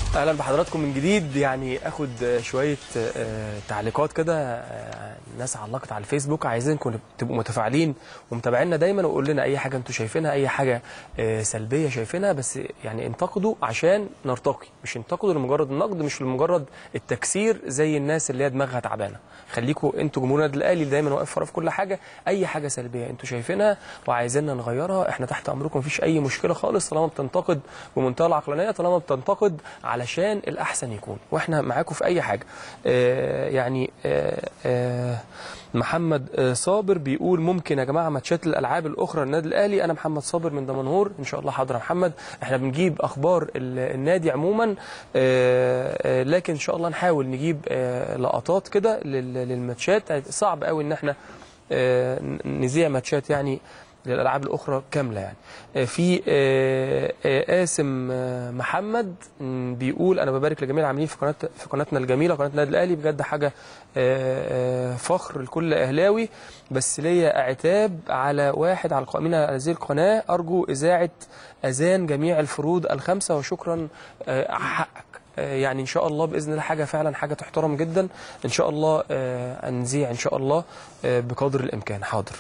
اهلا بحضراتكم من جديد يعني اخد شويه آه، تعليقات كده آه، ناس علقت على الفيسبوك عايزينكم تبقوا متفاعلين ومتابعينا دايما وقول لنا اي حاجه انتوا شايفينها اي حاجه آه، سلبيه شايفينها بس يعني انتقدوا عشان نرتقي مش انتقدوا لمجرد النقد مش لمجرد التكسير زي الناس اللي هي دماغها تعبانه خليكم انتوا جمهور النادي الاهلي اللي دايما واقف ورا في كل حاجه اي حاجه سلبيه انتوا شايفينها وعايزيننا نغيرها احنا تحت امركم مفيش اي مشكله خالص طالما بتنتقد بمنتهى العقلانيه طالما بتنتقد علشان الاحسن يكون واحنا معاكم في اي حاجه آه يعني آه آه محمد آه صابر بيقول ممكن يا جماعه ماتشات الالعاب الاخرى للنادي الاهلي انا محمد صابر من دمنهور ان شاء الله حاضر يا محمد احنا بنجيب اخبار ال- النادي عموما آه آه لكن ان شاء الله نحاول نجيب آه لقطات كده لل- للماتشات صعب قوي ان احنا آه نذيع ماتشات يعني للالعاب الاخرى كامله يعني آه، في آه، آه، قاسم آه، محمد م، بيقول انا ببارك لجميع العاملين في قناه في قناتنا الجميله قناه النادي الاهلي بجد حاجه آه، آه، فخر لكل اهلاوي بس ليا عتاب على واحد على القائمين على هذه القناه ارجو اذاعه اذان جميع الفروض الخمسه وشكرا آه، حقك آه، يعني ان شاء الله باذن الله حاجه فعلا حاجه تحترم جدا ان شاء الله آه، نذيع ان شاء الله آه، بقدر الامكان حاضر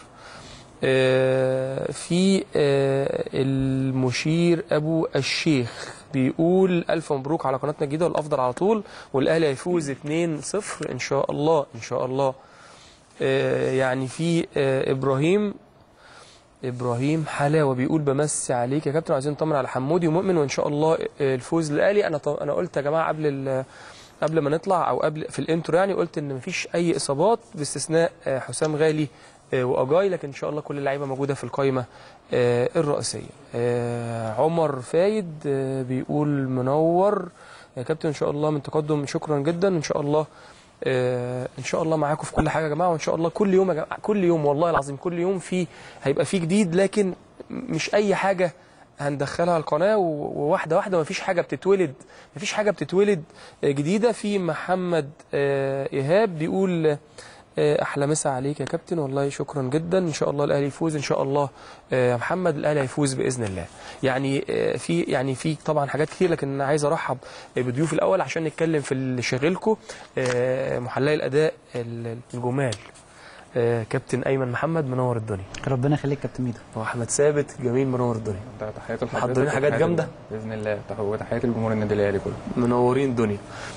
آه، في آه، المشير ابو الشيخ بيقول الف مبروك على قناتنا الجديده والافضل على طول والاهلي هيفوز 2-0 ان شاء الله ان شاء الله آه، يعني في آه، ابراهيم ابراهيم حلاوه بيقول بمسي عليك يا كابتن عايزين نطمن على حمودي ومؤمن وان شاء الله آه، الفوز للاهلي انا ط- انا قلت يا جماعه قبل ال- قبل ما نطلع او قبل في الانترو يعني قلت ان مفيش اي اصابات باستثناء آه، حسام غالي آه، واجاي لكن ان شاء الله كل اللعيبه موجوده في القائمه آه، الرئيسيه آه، عمر فايد آه، بيقول منور يا كابتن ان شاء الله من تقدم شكرا جدا ان شاء الله آه، ان شاء الله معاكم في كل حاجه يا جماعه وان شاء الله كل يوم يا جماعه كل يوم والله العظيم كل يوم في هيبقى في جديد لكن مش اي حاجه هندخلها القناه و- وواحده واحده مفيش حاجه بتتولد مفيش حاجه بتتولد آه، جديده في محمد آه، ايهاب بيقول آه، احلى مسا عليك يا كابتن والله شكرا جدا ان شاء الله الاهلي يفوز ان شاء الله آه، يا محمد الاهلي هيفوز باذن الله يعني آه، في يعني في طبعا حاجات كتير لكن انا عايز ارحب بضيوف الاول عشان نتكلم في اللي شاغلكم آه، محللي الاداء ال- الجمال آه، كابتن ايمن محمد منور الدنيا ربنا يخليك كابتن ميدو واحمد ثابت جميل منور الدنيا ده تحياتي لحضرتك محضرين حاجات وتحياتي- جامدة؟ باذن الله تح- وتحياتي لجمهور النادي الاهلي كله منورين الدنيا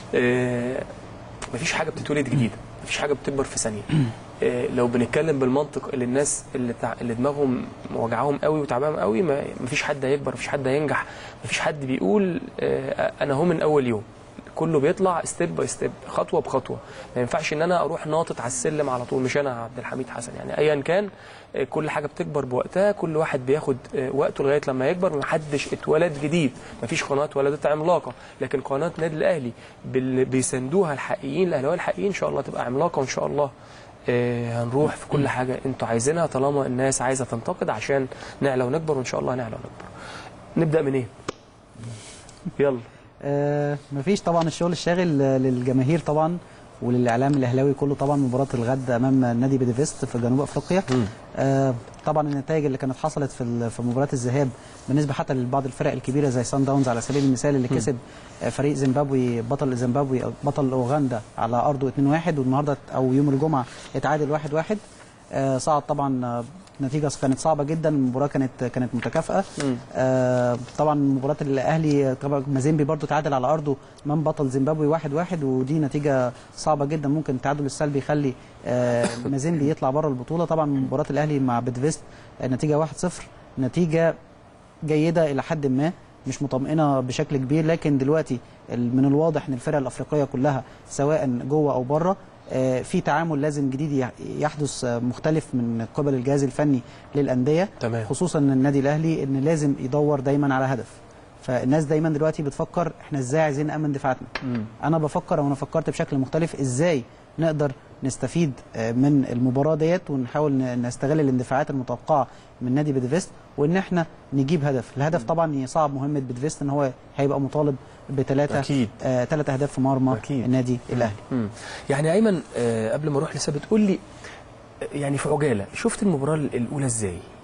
آه، مفيش حاجه بتتولد جديده مفيش حاجه بتكبر في ثانيه آه، لو بنتكلم بالمنطق اللي الناس اللي, تع... اللي دماغهم وجعهم قوي وتعبانهم قوي ما... مفيش حد هيكبر مفيش حد هينجح مفيش حد بيقول آه، انا هو من اول يوم كله بيطلع ستيب باي ستيب خطوه بخطوه ما ينفعش ان انا اروح ناطط على السلم على طول مش انا عبد الحميد حسن يعني ايا كان آه، كل حاجه بتكبر بوقتها كل واحد بياخد آه، وقته لغايه لما يكبر محدش اتولد جديد مفيش قناه اتولدت عملاقه لكن قناه نادي الاهلي بال- بيساندوها الحقيقيين الاهلاويه الحقيقيين ان شاء الله تبقى عملاقه وان شاء الله آه، هنروح في كل حاجه انتوا عايزينها طالما الناس عايزه تنتقد عشان نعلى ونكبر وان شاء الله نعلى ونكبر نبدا منين يلا آه مفيش طبعا الشغل الشاغل آه، للجماهير طبعا وللاعلام الاهلاوي كله طبعا مباراه الغد امام نادي بيديفيست في جنوب افريقيا آه طبعا النتائج اللي كانت حصلت في ال- في مباراه الذهاب بالنسبه حتى لبعض الفرق الكبيره زي سان داونز على سبيل المثال اللي كسب آه، فريق زيمبابوي بطل زيمبابوي أو بطل اوغندا على ارضه 2-1 والنهارده او يوم الجمعه اتعادل 1-1 آه صعد طبعا آه، نتيجه كانت صعبه جدا المباراه كانت كانت متكافئه مم. آه طبعا مباراه الاهلي طبعا مازيمبي برضو تعادل على ارضه امام بطل زيمبابوي 1-1 واحد واحد ودي نتيجه صعبه جدا ممكن التعادل السلبي يخلي آه مازيمبي يطلع بره البطوله طبعا مباراه الاهلي مع بيدفيست آه نتيجه 1-0 نتيجه جيده الى حد ما مش مطمئنه بشكل كبير لكن دلوقتي ال- من الواضح ان الفرق الافريقيه كلها سواء جوه او بره آه، في تعامل لازم جديد يح- يحدث آه، مختلف من قبل الجهاز الفني للانديه تمام خصوصا ان النادي الاهلي ان لازم يدور دايما على هدف فالناس دايما دلوقتي بتفكر احنا ازاي عايزين نامن دفاعاتنا مم. انا بفكر او انا فكرت بشكل مختلف ازاي نقدر نستفيد آه، من المباراه ديت ونحاول ن- نستغل الاندفاعات المتوقعه من نادي بيدفيست وان احنا نجيب هدف الهدف طبعا يصعب مهمه بيدفيست ان هو هيبقى مطالب بثلاثه اكيد آه، ثلاث اهداف في مرمى أكيد. النادي الاهلي مم. يعني ايمن آه، قبل ما اروح لثابت قول لي آه، يعني في عجاله شفت المباراه الاولى ازاي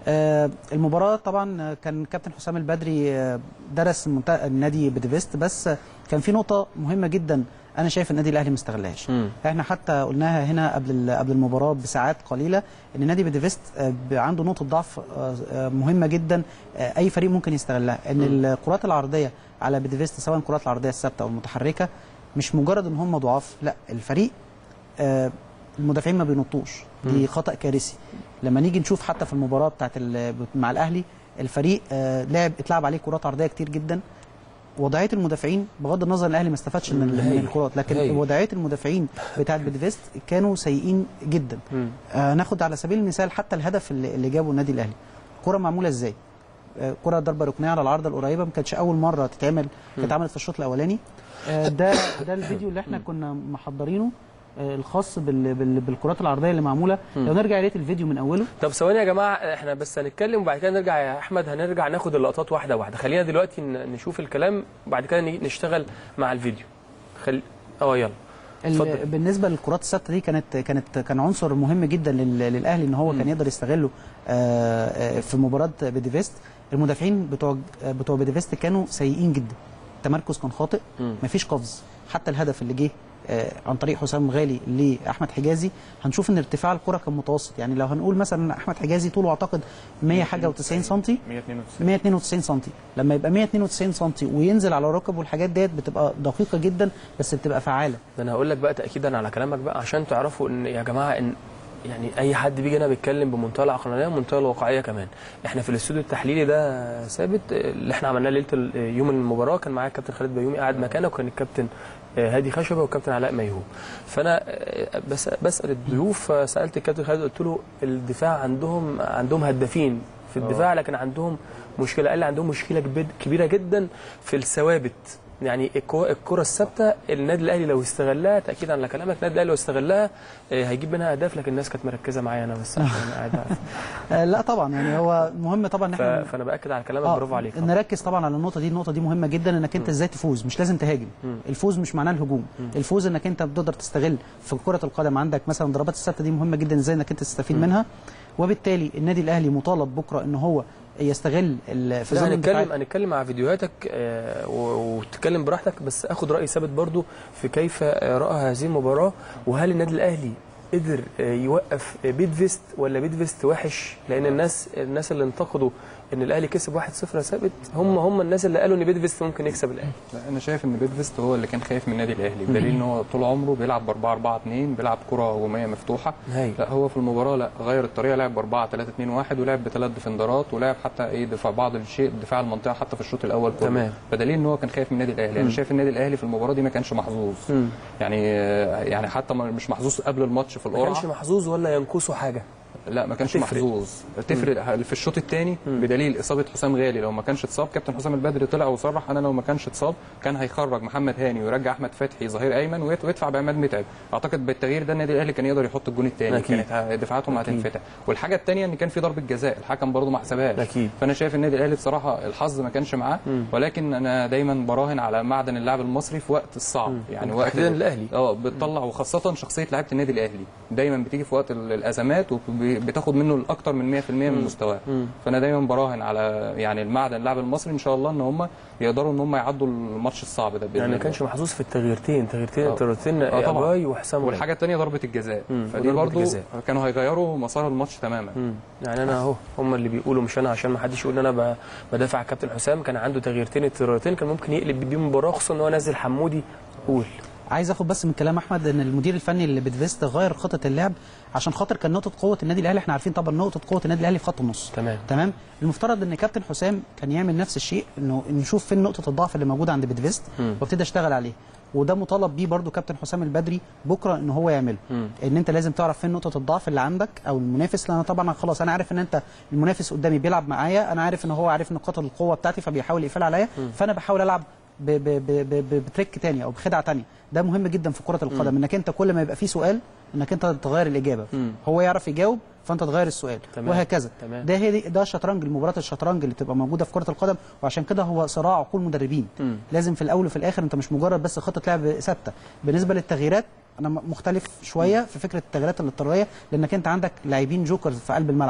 آه، المباراه طبعا آه، كان كابتن حسام البدري آه، درس منت- النادي بديفيست بس آه، كان في نقطه مهمه جدا انا شايف النادي الاهلي ما استغلهاش مم. احنا حتى قلناها هنا قبل ال- قبل المباراه بساعات قليله ان نادي بديفيست آه، ب- عنده نقطه ضعف آه، آه، مهمه جدا آه، اي فريق ممكن يستغلها ان الكرات العرضيه على بديفيست سواء الكرات العرضيه الثابته او المتحركه مش مجرد ان هم ضعاف لا الفريق آه، المدافعين ما بينطوش دي خطا كارثي لما نيجي نشوف حتى في المباراه بتاعت ال- مع الاهلي الفريق آه، لعب اتلعب عليه كرات عرضيه كتير جدا وضعيه المدافعين بغض النظر الاهلي ما استفادش من, ال- من هايل. الكرات لكن هايل. وضعيه المدافعين بتاعت بديفيست كانوا سيئين جدا مم. آه ناخد على سبيل المثال حتى الهدف اللي, اللي جابه النادي الاهلي كره معموله ازاي آه كره ضربه ركنيه على العارضه القريبه ما كانتش اول مره تتعمل كانت اتعملت في الشوط الاولاني آه ده ده الفيديو اللي احنا كنا محضرينه آه الخاص بال بال بالكرات العرضيه اللي معموله لو نرجع يا ريت الفيديو من اوله طب ثواني يا جماعه احنا بس هنتكلم وبعد كده نرجع يا احمد هنرجع ناخد اللقطات واحده واحده خلينا دلوقتي ن- نشوف الكلام وبعد كده نيجي نشتغل مع الفيديو خل... اه يلا ال- اتفضل. بالنسبه للكرات الثابته دي كانت كانت كان عنصر مهم جدا لل- للاهلي ان هو كان يقدر يستغله آه، آه، في مباراه بديفيست المدافعين بتوع بتوع بديفيست كانوا سيئين جدا التمركز كان خاطئ مم. مفيش قفز حتى الهدف اللي جه آه، عن طريق حسام غالي لاحمد حجازي هنشوف ان ارتفاع الكره كان متوسط يعني لو هنقول مثلا إن احمد حجازي طوله اعتقد 100 حاجه و90 سم 192 192 سم لما يبقى 192 سم وينزل على ركبه والحاجات ديت بتبقى دقيقه جدا بس بتبقى فعاله ده انا هقول لك بقى تاكيدا على كلامك بقى عشان تعرفوا ان يا جماعه ان يعني اي حد بيجي هنا بيتكلم بمنتهى العقلانيه ومنتهى الواقعيه كمان احنا في الاستوديو التحليلي ده ثابت اللي احنا عملناه ليله ال- يوم المباراه كان معايا الكابتن خالد بيومي قاعد مكانه وكان الكابتن آه، هادي خشبه والكابتن علاء ميهوب فانا آه، بس بسال الضيوف آه، سالت الكابتن خالد قلت له الدفاع عندهم عندهم هدافين في الدفاع لكن عندهم مشكله قال لي عندهم مشكله كبير- كبيره جدا في الثوابت يعني الكو- الكره الثابته النادي الاهلي لو استغلها تاكيدا على كلامك النادي الاهلي لو استغلها آه، هيجيب منها اهداف لكن الناس كانت مركزه معايا انا بس عشان انا قاعد عارف. آه، لا طبعا يعني هو مهم طبعا ان ف- احنا فانا باكد على كلامك آه، برافو عليك طبعاً. نركز طبعا على النقطه دي النقطه دي مهمه جدا انك انت ازاي تفوز مش لازم تهاجم الفوز مش معناه الهجوم الفوز انك انت بتقدر تستغل في كره القدم عندك مثلا ضربات الثابته دي مهمه جدا ازاي انك انت تستفيد منها وبالتالي النادي الاهلي مطالب بكره ان هو يستغل ال- في لا زمن هنتكلم الدفاع هنتكلم مع فيديوهاتك آه، و- وتتكلم براحتك بس اخد راي ثابت برضو في كيف آه، راى هذه المباراه وهل النادي الاهلي قدر آه، يوقف آه، بيدفيست ولا بيدفيست وحش لان الناس الناس اللي انتقدوا ان الاهلي كسب 1-0 ثابت هم هم الناس اللي قالوا ان بيدفيست ممكن يكسب الاهلي لا انا شايف ان بيدفيست هو اللي كان خايف من النادي الاهلي بدليل ان هو طول عمره بيلعب ب 4 4 2 بيلعب كره هجوميه مفتوحه هايل. لا هو في المباراه لا غير الطريقه لعب ب 4 3 2 1 ولعب بثلاث ديفندرات ولعب حتى ايه دفاع بعض الشيء دفاع المنطقه حتى في الشوط الاول كله تمام. بدليل ان هو كان خايف من النادي الاهلي انا شايف النادي الاهلي في المباراه دي ما كانش محظوظ مم. يعني يعني حتى ما- مش محظوظ قبل الماتش في ما كانش القرعه محظوظ ولا ينقصه حاجه لا ما كانش تفرق. محظوظ تفرق في الشوط الثاني بدليل اصابه حسام غالي لو ما كانش اتصاب كابتن حسام البدري طلع وصرح انا لو ما كانش اتصاب كان هيخرج محمد هاني ويرجع احمد فتحي ظهير ايمن ويت- ويدفع بعماد متعب اعتقد بالتغيير ده النادي الاهلي كان يقدر يحط الجون الثاني أكيد. كانت ه- دفاعاتهم أكيد. هتنفتح والحاجه الثانيه ان كان في ضربه جزاء الحكم برضه ما حسبهاش أكيد. فانا شايف النادي الاهلي بصراحه الحظ ما كانش معاه ولكن انا دايما براهن على معدن اللاعب المصري في وقت الصعب يعني وقت تحديداً الأهلي. اه بتطلع وخاصه شخصيه لعيبه النادي الاهلي دايما بتيجي في وقت ال- الازمات وبتاخد منه الاكثر من 100% من مستواه فانا دايما براهن على يعني المعدن اللاعب المصري ان شاء الله ان هم يقدروا ان هم يعدوا الماتش الصعب ده باذن يعني ما الله. كانش محظوظ في التغييرتين تغييرتين آه. التغييرتين آه طبعاً. اباي وحسام غالي. والحاجه الثانيه ضربه الجزاء مم. فدي وضربة برضو الجزاء. كانوا هيغيروا مسار الماتش تماما مم. يعني انا اهو هم اللي بيقولوا مش انا عشان ما حدش يقول ان انا ب- بدافع عن كابتن حسام كان عنده تغييرتين التغييرتين كان ممكن يقلب بيه المباراه خصوصا ان هو نزل حمودي قول عايز اخد بس من كلام احمد ان المدير الفني اللي بتفيست غير خطه اللعب عشان خاطر كان نقطه قوه النادي الاهلي احنا عارفين طبعا نقطه قوه النادي الاهلي في خط النص تمام. تمام المفترض ان كابتن حسام كان يعمل نفس الشيء انه نشوف فين نقطه الضعف اللي موجوده عند بتفيست وابتدي اشتغل عليه وده مطالب بيه برضو كابتن حسام البدري بكره ان هو يعمله ان انت لازم تعرف فين نقطه الضعف اللي عندك او المنافس لان أنا طبعا خلاص انا عارف ان انت المنافس قدامي بيلعب معايا انا عارف ان هو عارف نقاط القوه بتاعتي فبيحاول يقفل عليا فانا بحاول العب ب- ب- ب- ب- بتريك تاني او بخدعه تانية ده مهم جدا في كره القدم انك انت كل ما يبقى فيه سؤال انك انت تغير الاجابه هو يعرف يجاوب فانت تغير السؤال تمام. وهكذا تمام. ده هي دي- ده شطرنج المباراه الشطرنج اللي بتبقى موجوده في كره القدم وعشان كده هو صراع عقول مدربين لازم في الاول وفي الاخر انت مش مجرد بس خطه لعب ثابته بالنسبه للتغييرات انا م- مختلف شويه في فكره التغييرات الاضطراريه لانك انت عندك لاعبين جوكرز في قلب الملعب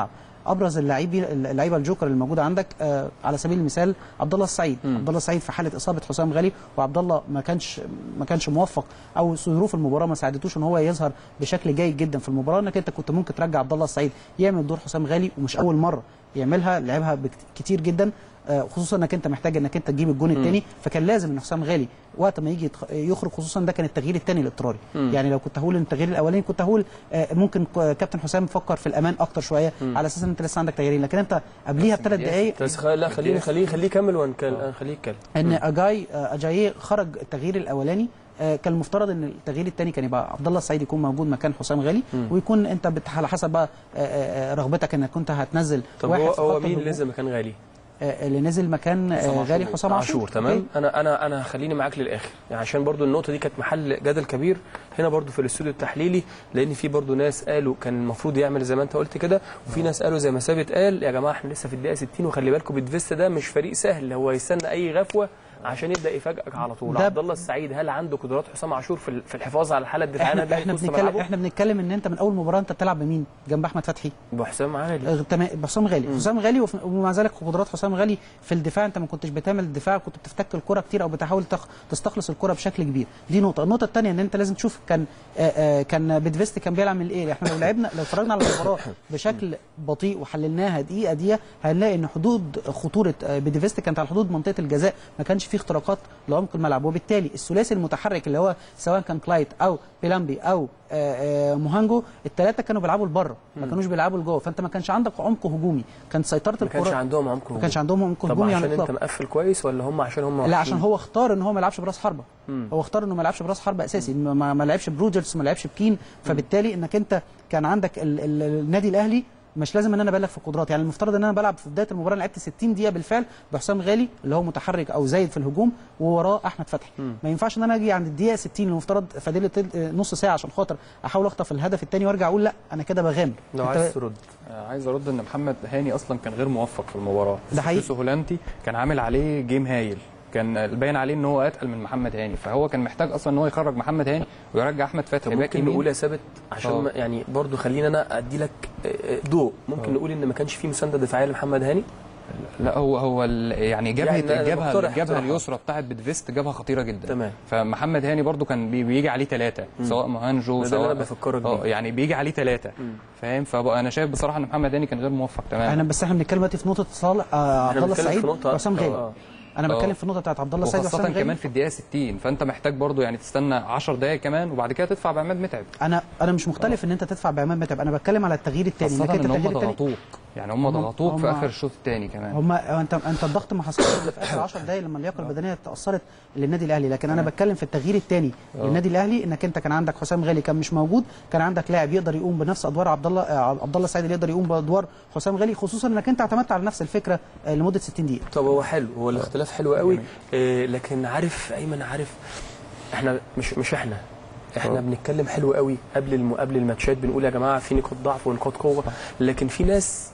ابرز اللاعبين اللعيبه الجوكر اللي موجوده عندك آه على سبيل المثال عبد الله السعيد عبد الله السعيد في حاله اصابه حسام غالي وعبد الله ما كانش ما كانش موفق او ظروف المباراه ما ساعدتوش ان هو يظهر بشكل جيد جدا في المباراه انك انت كنت ممكن ترجع عبد الله السعيد يعمل دور حسام غالي ومش اول مره يعملها لعبها بكت- كتير جدا آه، خصوصا انك انت محتاج انك انت تجيب الجون الثاني فكان لازم ان حسام غالي وقت ما يجي يتخ- يخرج خصوصا ده كان التغيير الثاني الاضطراري يعني لو كنت هقول ان التغيير الاولاني كنت هقول آه، ممكن ك- كابتن حسام فكر في الامان اكتر شويه على اساس ان انت لسه عندك تغييرين لكن انت قبليها بثلاث دقائق بس خ- لا خليني خليه خليه يكمل ونكل خليه يتكلم ان اجاي آه، اجاي خرج التغيير الاولاني آه، كان المفترض ان التغيير الثاني كان يبقى عبد الله السعيد يكون موجود مكان حسام غالي ويكون انت بت- على حسب بقى آه، آه، آه، رغبتك انك كنت هتنزل طب واحد هو في هو خط مين الهجوم. اللي نزل مكان غالي؟ آه، اللي نزل مكان حسام آه، عاشور. غالي حسام عاشور عاشور تمام أوكي. انا انا انا خليني معاك للاخر يعني عشان برضو النقطه دي كانت محل جدل كبير هنا برضو في الاستوديو التحليلي لان في برضو ناس قالوا كان المفروض يعمل زي ما انت قلت كده وفي ناس قالوا زي ما ثابت قال يا جماعه احنا لسه في الدقيقه 60 وخلي بالكم بيتفيستا ده مش فريق سهل هو يستنى اي غفوه عشان يبدا يفاجئك على طول ده- عبد الله السعيد هل عنده قدرات حسام عاشور في ال- في الحفاظ على الحاله الدفاعيه احنا ده احنا في وسط بنتكلم ملعبه؟ احنا بنتكلم ان انت من اول مباراه انت بتلعب بمين جنب احمد فتحي بحسام عالي آه، تمام حسام غالي حسام غالي وف- ومع ذلك قدرات حسام غالي في الدفاع انت ما كنتش بتعمل الدفاع كنت بتفتك الكره كتير او بتحاول تخ- تستخلص الكره بشكل كبير دي نقطه النقطه الثانيه ان انت لازم تشوف كان آه، آه، كان بيدفيست كان بيلعب من ايه احنا لو لعبنا لو اتفرجنا على المباراه بشكل بطيء وحللناها دقيقه دقيقه هنلاقي ان حدود خطوره آه، بيدفيست كانت على حدود منطقه الجزاء ما كانش فيه اختراقات لعمق الملعب وبالتالي الثلاثي المتحرك اللي هو سواء كان كلايت او بيلامبي او آه، آه، موهانجو الثلاثه كانوا بيلعبوا لبره ما كانوش بيلعبوا لجوه فانت ما كانش عندك عمق هجومي كانت سيطره ما كانش الكره عندهم عمق ما كانش عندهم عمق طب هجومي عشان يعني انت اطلاقا مقفل كويس ولا هم عشان هم لا وحشين؟ عشان هو اختار ان هو ما يلعبش براس حربه هو اختار انه ما يلعبش براس حربه اساسي ما, ما- ما لعبش بروجرز ما لعبش بكين فبالتالي انك انت كان عندك ال ال النادي الاهلي مش لازم ان انا ابالغ في القدرات يعني المفترض ان انا بلعب في بدايه المباراه لعبت 60 دقيقه بالفعل بحسام غالي اللي هو متحرك او زايد في الهجوم ووراه احمد فتحي ما ينفعش ان انا اجي عند الدقيقه 60 المفترض فاضل لي نص ساعه عشان خاطر احاول اخطف الهدف الثاني وارجع اقول لا انا كده بغامر لو أنت- عايز ترد آه، عايز ارد ان محمد هاني اصلا كان غير موفق في المباراه ده حقيقي. سيسو هولانتي كان عامل عليه جيم هايل كان باين عليه ان هو اتقل من محمد هاني فهو كان محتاج اصلا ان هو يخرج محمد هاني ويرجع احمد فتحي طب باك ممكن يمين نقول يا ثابت عشان آه. ما- يعني برضو خلينا انا ادي لك ضوء ممكن نقول ان ما كانش في مسانده دفاعيه لمحمد هاني لا هو هو ال- يعني جبهه يعني أنا الجبهه بقترح الجبهه اقتراح. اليسرى بتاعت بيدفيست جبهه خطيره جدا تمام. فمحمد هاني برضو كان بي- بيجي عليه ثلاثه سواء مهانجو ده اللي سواء أنا بفكرك اه بيه. يعني بيجي عليه ثلاثه فاهم فانا شايف بصراحه ان محمد هاني كان غير موفق تماما انا بس احنا بنتكلم دلوقتي في نقطه صالح آه عبد الله بنتكلم في السعيد نقطة- وحسام غالي آه. انا آه. بتكلم في النقطه بتاعت عبد الله السعيد وخاصة وحسام غالي كمان في الدقيقة 60 فأنت محتاج برضو يعني تستنى 10 دقايق كمان وبعد كده تدفع بعماد متعب انا انا مش مختلف ان انت تدفع بعماد متعب انا بتكلم على التغيير الثاني خاصة انك انت إن هم التغيير الثاني ضغطوك يعني هم هم- ضغطوك في هم- آخر الشوط الثاني كمان هم انت انت الضغط ما حصلش إلا في اخر 10 دقائق لما اللياقه البدنيه تاثرت للنادي الاهلي لكن انا بتكلم في التغيير الثاني للنادي الاهلي انك انت كان عندك حسام غالي كان مش موجود كان عندك لاعب يقدر يقوم بنفس ادوار عبد الله آه، عبد الله السعيد اللي يقدر يقوم بادوار حسام غالي خصوصا انك انت اعتمدت على نفس الفكره آه، لمده 60 دقيقه طب هو حلو هو الاختلاف حلو قوي إيه لكن عارف ايمن عارف احنا مش مش احنا احنا آه. بنتكلم حلو قوي قبل الم... قبل الماتشات بنقول يا جماعه في نقاط ضعف ونقاط قوه لكن في ناس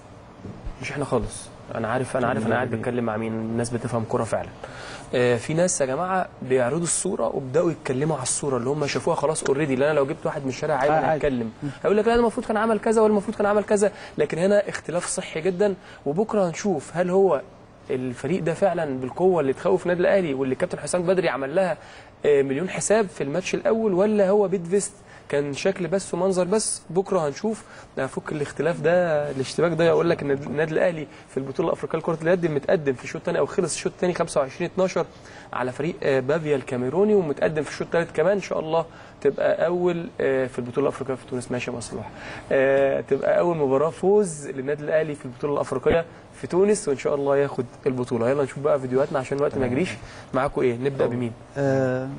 مش احنا خالص انا عارف انا عارف انا قاعد بتكلم مع مين الناس بتفهم كوره فعلا آه، في ناس يا جماعه بيعرضوا الصوره وبداوا يتكلموا على الصوره اللي هم شافوها خلاص اوريدي اللي انا لو جبت واحد من الشارع عادي آه، انا عادي. هتكلم هيقول لك لا ده المفروض كان عمل كذا ولا المفروض كان عمل كذا لكن هنا اختلاف صحي جدا وبكره هنشوف هل هو الفريق ده فعلا بالقوه اللي تخوف النادي الاهلي واللي كابتن حسام بدري عمل لها آه، مليون حساب في الماتش الاول ولا هو بيت فيست كان شكل بس ومنظر بس بكره هنشوف هفك الاختلاف ده الاشتباك ده يقول لك ان النادي الاهلي في البطوله الافريقيه لكره اليد المتقدم في الشوط الثاني او خلص الشوط الثاني 25 12 على فريق آه، بافيا الكاميروني ومتقدم في الشوط الثالث كمان ان شاء الله تبقى اول آه، في البطوله الافريقيه في تونس ماشي يا مصلح آه، تبقى اول مباراه فوز للنادي الاهلي في البطوله الافريقيه في تونس وان شاء الله ياخد البطوله يلا نشوف بقى فيديوهاتنا عشان الوقت ما يجريش معاكم ايه نبدا بمين آه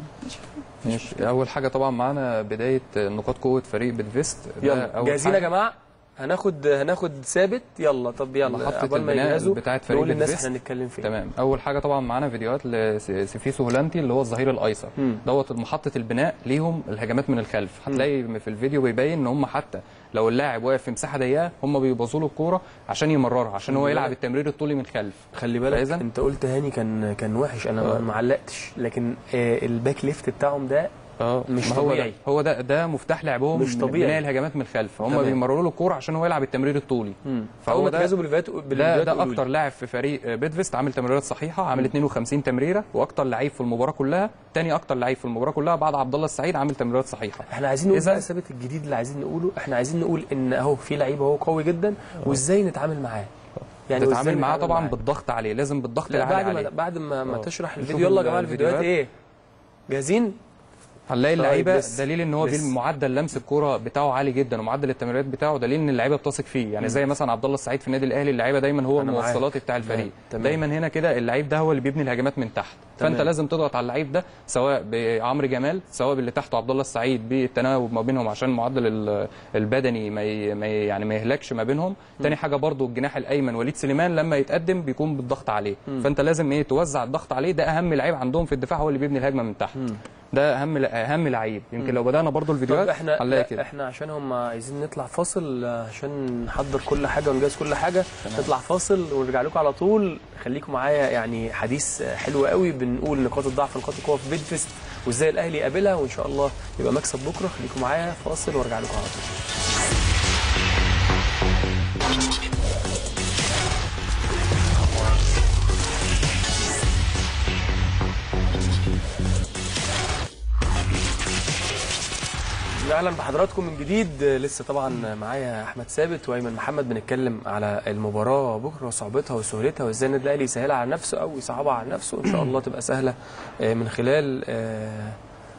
ماشي اول حاجه طبعا معانا بدايه نقاط قوه فريق بيدفيست ده يلا أول جاهزين يا حاجة. جماعه هناخد هنانا ثابت يلا طب يلا محطة قبل ما البناء يجهزوا بتاعت فريق نقول للناس بيدفيست. احنا هنتكلم فين تمام اول حاجه طبعا معانا فيديوهات لسيفيسو هولانتي اللي هو الظهير الايسر مم. دوت محطه البناء ليهم الهجمات من الخلف هتلاقي في الفيديو بيبين ان هم حتى لو اللاعب واقف في مساحه ضيقه هم بيبظوا له الكوره عشان يمررها عشان هو يلعب التمرير الطولي من خلف خلي بالك فإذن؟ انت قلت هاني كان كان وحش انا ما- آه. ما علقتش لكن آه الباك ليفت بتاعهم ده اه مش ما هو طبيعي. ده هو ده ده مفتاح لعبهم مش طبيعي. بناء الهجمات من الخلف هم تمام. بيمرروا له الكوره عشان هو يلعب التمرير الطولي فاول فهو ما ده تجهزوا بالفيديوهات ده بالفيديوهات ده قولوا لي. اكتر لاعب في فريق بيدفست عامل تمريرات صحيحه عامل 52 تمريره واكتر لعيب في المباراه كلها تاني اكتر لعيب في المباراه كلها بعد عبد الله السعيد عامل تمريرات صحيحه احنا عايزين نقول إذا- بقى ثابت الجديد اللي عايزين نقوله احنا عايزين نقول ان اهو في لعيب اهو قوي جدا وازاي نتعامل معاه يعني وإزاي تتعامل معاه نتعامل طبعا معاه. بالضغط عليه لازم بالضغط لا العالي بعد ما عليه بعد ما, ما آه. تشرح نشوف الفيديو يلا يا جماعه الفيديوهات. الفيديوهات ايه جاهزين هنلاقي طيب اللعيبه لسه. دليل ان هو لسه. بي- معدل لمس الكوره بتاعه عالي جدا ومعدل التمريرات بتاعه دليل ان اللعيبه بتثق فيه يعني زي مثلا عبد الله السعيد في النادي الاهلي اللعيبه دايما هو أنا معاك. الموصلات بتاع الفريق تمام. تمام. دايما هنا كده اللعيب ده هو اللي بيبني الهجمات من تحت تمام. فانت لازم تضغط على اللعيب ده سواء بعمرو جمال سواء باللي تحته عبد الله السعيد بالتناوب ما بينهم عشان معدل ال- البدني ما ي- ما ي- يعني ما يهلكش ما بينهم تاني حاجه برضو الجناح الايمن وليد سليمان لما يتقدم بيكون بالضغط عليه فانت لازم ايه توزع الضغط عليه ده اهم لعيب عندهم في الدفاع هو اللي بيبني الهجمه من تحت ده اهم اهم لعيب يمكن لو بدانا برضو طب الفيديوهات احنا هنلاقي لا كده احنا عشان هم عايزين نطلع فاصل آه، عشان نحضر كل حاجه ونجهز كل حاجه نطلع فاصل ونرجع لكم على طول خليكم معايا يعني حديث آه، حلو قوي بنقول نقاط الضعف ونقاط القوه في بيدفست وازاي الاهلي يقابلها وان شاء الله يبقى مكسب بكره خليكم معايا فاصل وارجع لكم على طول اهلا بحضراتكم من جديد لسه طبعا معايا احمد ثابت وايمن محمد بنتكلم على المباراه بكره وصعوبتها وسهولتها وازاي النادي الاهلي يسهلها على نفسه او يصعبها على نفسه وان شاء الله تبقى سهله آه، من خلال آه،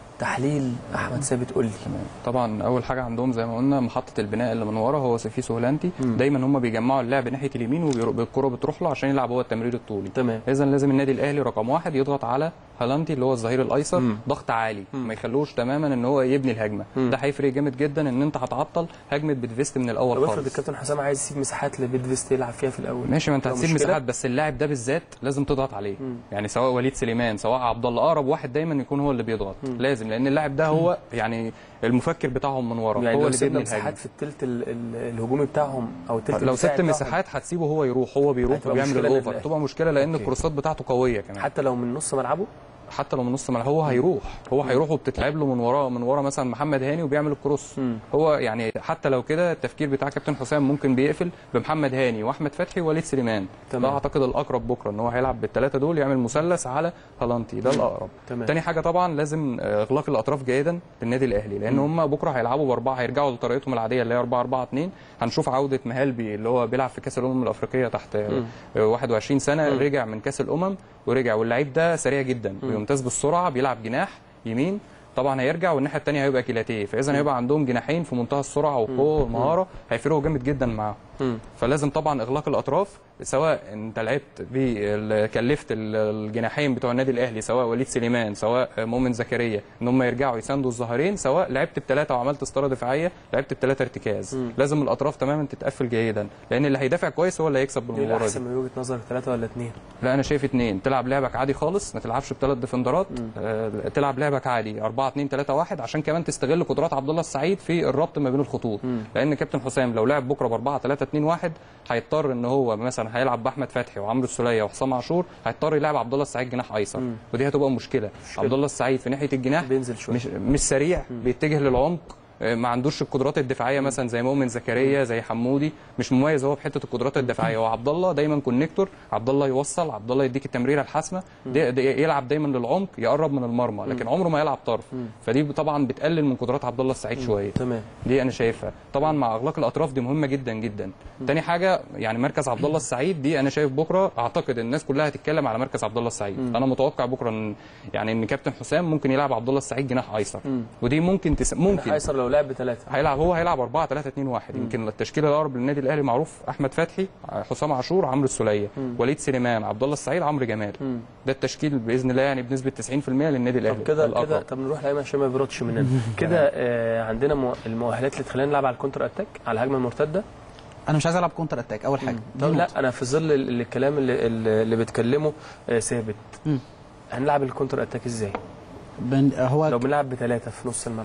تحليل احمد ثابت قول لي طبعا اول حاجه عندهم زي ما قلنا محطه البناء اللي من ورا هو سيفي سهلانتي دايما هم بيجمعوا اللعب ناحيه اليمين والكره بتروح له عشان يلعب هو التمرير الطولي تمام اذا لازم النادي الاهلي رقم واحد يضغط على هالانتي اللي هو الظهير الايسر مم. ضغط عالي مم. ما يخلوش تماما ان هو يبني الهجمه مم. ده هيفرق جامد جدا ان انت هتعطل هجمه بتفيست من طب الاول افرض خالص الكابتن حسام عايز يسيب مساحات لبيدفيست يلعب فيها في الاول ماشي ما انت لو هتسيب مشكلة- مساحات بس اللاعب ده بالذات لازم تضغط عليه مم. يعني سواء وليد سليمان سواء عبد الله اقرب واحد دايما يكون هو اللي بيضغط مم. لازم لان اللاعب ده هو يعني المفكر بتاعهم من ورا يعني هو لو اللي سيبنا بيبني الهجمه مساحات في الثلث ال- ال- الهجومي بتاعهم او الثلث لو الدفاعي سبت بتاعهم، مساحات هتسيبه هو يروح هو بيروح هتبقى وبيعمل مشكلة الاوفر لله. تبقى مشكله لان أوكي. الكروسات بتاعته قويه كمان حتى لو من نص ملعبه حتى لو من نص ملعب هو هيروح هو هيروح وبتتلعب له من وراه من ورا مثلا محمد هاني وبيعمل الكروس مم. هو يعني حتى لو كده التفكير بتاع كابتن حسام ممكن بيقفل بمحمد هاني واحمد فتحي ووليد سليمان تمام. ده اعتقد الاقرب بكره ان هو هيلعب بالثلاثه دول يعمل مثلث على هالانتي ده الاقرب تمام. تاني حاجه طبعا لازم آه، اغلاق الاطراف جيدا للنادي الاهلي لان هم بكره هيلعبوا باربعه هيرجعوا لطريقتهم العاديه اللي هي 4 4 2 هنشوف عوده مهالبي اللي هو بيلعب في كاس الامم الافريقيه تحت آه، مم. آه، 21 سنه مم. رجع من كاس الامم ورجع واللعيب ده سريع جدا ويمتاز بالسرعه بيلعب جناح يمين طبعا هيرجع والناحيه الثانيه هيبقى كيلاتيه فاذا هيبقى عندهم جناحين في منتهى السرعه والقوه والمهاره هيفرقوا جامد جدا معاهم مم. فلازم طبعا اغلاق الاطراف سواء انت لعبت بال- كلفت ال- الجناحين بتوع النادي الاهلي سواء وليد سليمان سواء مؤمن زكريا ان هم يرجعوا يساندوا الظهرين سواء لعبت بثلاثه وعملت استاره دفاعيه لعبت بثلاثه ارتكاز مم. لازم الاطراف تماما تتقفل جيدا لان اللي هيدافع كويس هو اللي هيكسب ايه بالمباراه الاحسن دي من وجهه نظرك ثلاثه ولا اثنين لا انا شايف اثنين تلعب لعبك عادي خالص ما تلعبش بثلاث ديفندرات مم. آه تلعب لعبك عادي 4 2 3 1 عشان كمان تستغل قدرات عبد الله السعيد في الربط ما بين الخطوط مم. لان كابتن حسام لو لعب بكره ب 4 3 2 1 هيضطر ان هو مثلا هيلعب باحمد فتحي وعمرو السوليه وحسام عاشور هيضطر يلعب عبد الله السعيد جناح ايسر مم. ودي هتبقى مشكله مشكلة. عبد الله السعيد في ناحيه الجناح بينزل شويه مش مش سريع بيتجه للعمق آه، ما عندوش القدرات الدفاعيه مثلا زي مؤمن زكريا زي حمودي مش مميز هو في حته القدرات الدفاعيه هو عبد الله دايما كونكتور عبد الله يوصل عبد الله يديك التمريره الحاسمه دي دي يلعب دايما للعمق يقرب من المرمى لكن عمره ما يلعب طرف فدي طبعا بتقلل من قدرات عبد الله السعيد شويه تمام دي انا شايفها طبعا مع اغلاق الاطراف دي مهمه جدا جدا تاني حاجه يعني مركز عبد الله السعيد دي انا شايف بكره اعتقد الناس كلها هتتكلم على مركز عبد الله السعيد انا متوقع بكره ان يعني ان كابتن حسام ممكن يلعب عبد الله السعيد جناح ايسر مم. ودي ممكن تس... ممكن ايسر لو لعب بثلاثه هيلعب هو هيلعب 4 3 2 1 يمكن التشكيله الاقرب للنادي الاهلي معروف احمد فتحي حسام عاشور عمرو السوليه وليد سليمان عبد الله السعيد عمرو جمال مم. ده التشكيل باذن الله يعني بنسبه 90% للنادي الاهلي طب كده الأقرب. كده طب نروح لايمن عشان ما يبردش مننا كده آه عندنا مو- المؤهلات اللي تخلينا نلعب على الكونتر اتاك على الهجمه المرتده انا مش عايز العب كونتر اتاك اول حاجه دي طب نقطة. لا انا في ظل ال- ال- الكلام اللي, اللي اللي بتكلمه آه ثابت مم. هنلعب الكونتر اتاك ازاي بن... هو لو بنلعب بثلاثه في نص الملعب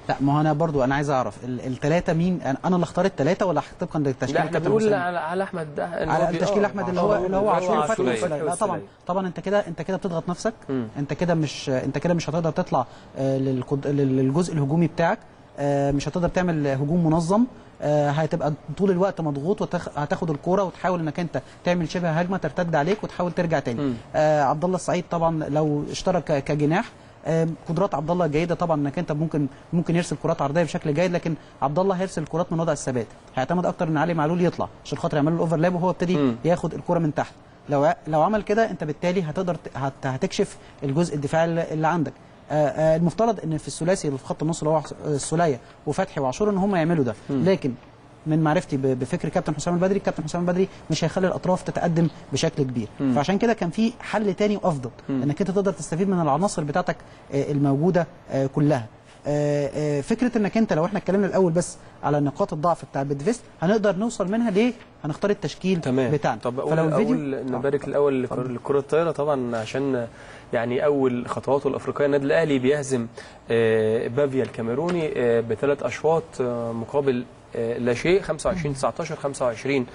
لا ما هو انا برضو انا عايز اعرف الثلاثه مين انا أنا اللي اختار الثلاثه ولا طبقا للتشكيل لا احنا كابتن بنقول حسام؟ على على احمد ده إن هو على بي- التشكيل آه، احمد اللي هو اللي هو عاشور عاشور وفتحي والسولية. والسولية. لا طبعا طبعا انت كده انت كده بتضغط نفسك مم. انت كده مش انت كده مش هتقدر تطلع آه، للقد- لل- للجزء الهجومي بتاعك آه، مش هتقدر تعمل هجوم منظم آه، هتبقى طول الوقت مضغوط وهتاخد الكوره وتحاول انك انت تعمل شبه هجمه ترتد عليك وتحاول ترجع تاني مم. آه، عبد الله السعيد طبعا لو اشترك ك- كجناح آه، قدرات عبد الله جيده طبعا انك انت ممكن ممكن يرسل كرات عرضيه بشكل جيد لكن عبد الله هيرسل الكرات من وضع الثبات هيعتمد اكتر ان علي معلول يطلع عشان خاطر يعمل له الاوفرلاب وهو ابتدي مم. ياخد الكره من تحت لو لو عمل كده انت بالتالي هتقدر ت- هت- هتكشف الجزء الدفاعي اللي اللي عندك آه، آه، المفترض ان في الثلاثي اللي في خط النص اللي هو حس- السوليه وفتحي وعاشور ان هم يعملوا ده لكن من معرفتي ب- بفكر كابتن حسام البدري كابتن حسام البدري مش هيخلي الاطراف تتقدم بشكل كبير فعشان كده كان في حل تاني وافضل انك انت تقدر تستفيد من العناصر بتاعتك آه، الموجوده آه، كلها آه، آه، فكره انك انت لو احنا اتكلمنا الاول بس على نقاط الضعف بتاع بيدفيست هنقدر نوصل منها ليه هنختار التشكيل تمام بتاعنا طب اقول فلو الفيديو اول نبارك الاول لكر- لكره الطايره طبعا عشان يعني اول خطواته الافريقيه النادي الاهلي بيهزم آه، بافيا الكاميروني آه، بثلاث اشواط آه، مقابل آه، لا شيء 25 19 25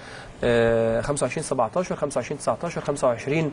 آه، 25 17 25 19 25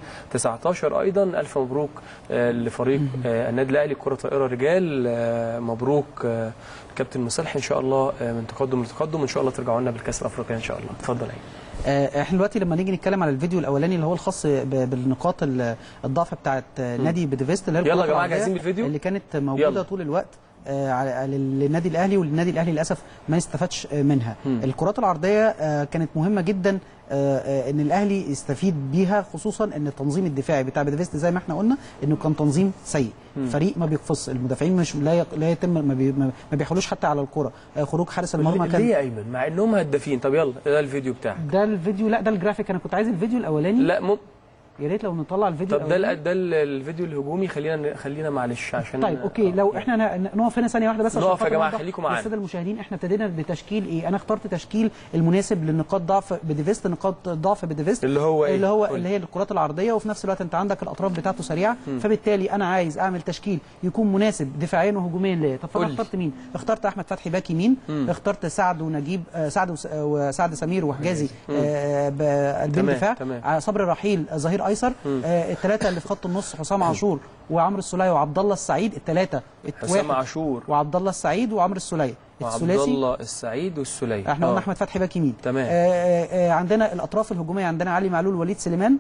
19 ايضا الف مبروك آه، لفريق آه، النادي الاهلي كره طائره رجال آه، مبروك آه، كابتن مصلح ان شاء الله آه، من تقدم لتقدم ان شاء الله ترجعوا لنا بالكاس الافريقيه ان شاء الله اتفضل يا آه، احنا دلوقتي لما نيجي نتكلم على الفيديو الاولاني اللي هو الخاص ب- بالنقاط ال- الضعف بتاعت آه، نادي بديفيست اللي هي يلا يا الكرات جماعة، العرضية جاهزين بالفيديو؟ اللي كانت موجوده يلا. طول الوقت آه، على- للنادي الاهلي والنادي الاهلي للاسف ما استفادش آه، منها مم. الكرات العرضيه آه، كانت مهمه جدا آه، آه، ان الاهلي يستفيد بيها خصوصا ان التنظيم الدفاعي بتاع بديفيست زي ما احنا قلنا انه كان تنظيم سيء فريق ما بيقفص المدافعين مش لا يق- لا يتم ما, بي ما ما بيحاولوش حتى على الكره آه، خروج حارس المرمى ليه كان يا ايمن مع انهم هدافين طب يلا ده الفيديو بتاعك ده الفيديو لا ده الجرافيك انا كنت عايز الفيديو الاولاني لا مم... يا ريت لو نطلع الفيديو طب ده الأولاني. ال- ده ال- الفيديو الهجومي خلينا خلينا معلش عشان طيب اوكي لو احنا ن- نقف هنا ثانيه واحده بس عشان نقف يا خاطر جماعة، نوضح خليكم معانا. للساده المشاهدين احنا ابتدينا بتشكيل ايه انا اخترت تشكيل المناسب لنقاط ضعف بديفيست نقاط ضعف بديفيست اللي هو ايه اللي هو قول. اللي هي الكرات العرضيه وفي نفس الوقت انت عندك الاطراف بتاعته سريعه فبالتالي انا عايز اعمل تشكيل يكون مناسب دفاعيا وهجوميا ليا طب فانا قول لي. اخترت مين اخترت احمد فتحي باك يمين اخترت سعد ونجيب آه، سعد وس- آه، وسعد سمير وحجازي آه، بقلبين تمام، دفاع تمام. آه، صبري رحيل آه، ظهير ايسر آه، الثلاثه اللي في خط النص حسام عاشور وعمرو السوليه وعبد الله السعيد الثلاثه حسام عاشور وعبد الله السعيد وعمرو السوليه وعبد الثلاثي الله السعيد والسليم احنا قلنا احمد فتحي باك يمين تمام. آه آه آه عندنا الاطراف الهجوميه عندنا علي معلول وليد سليمان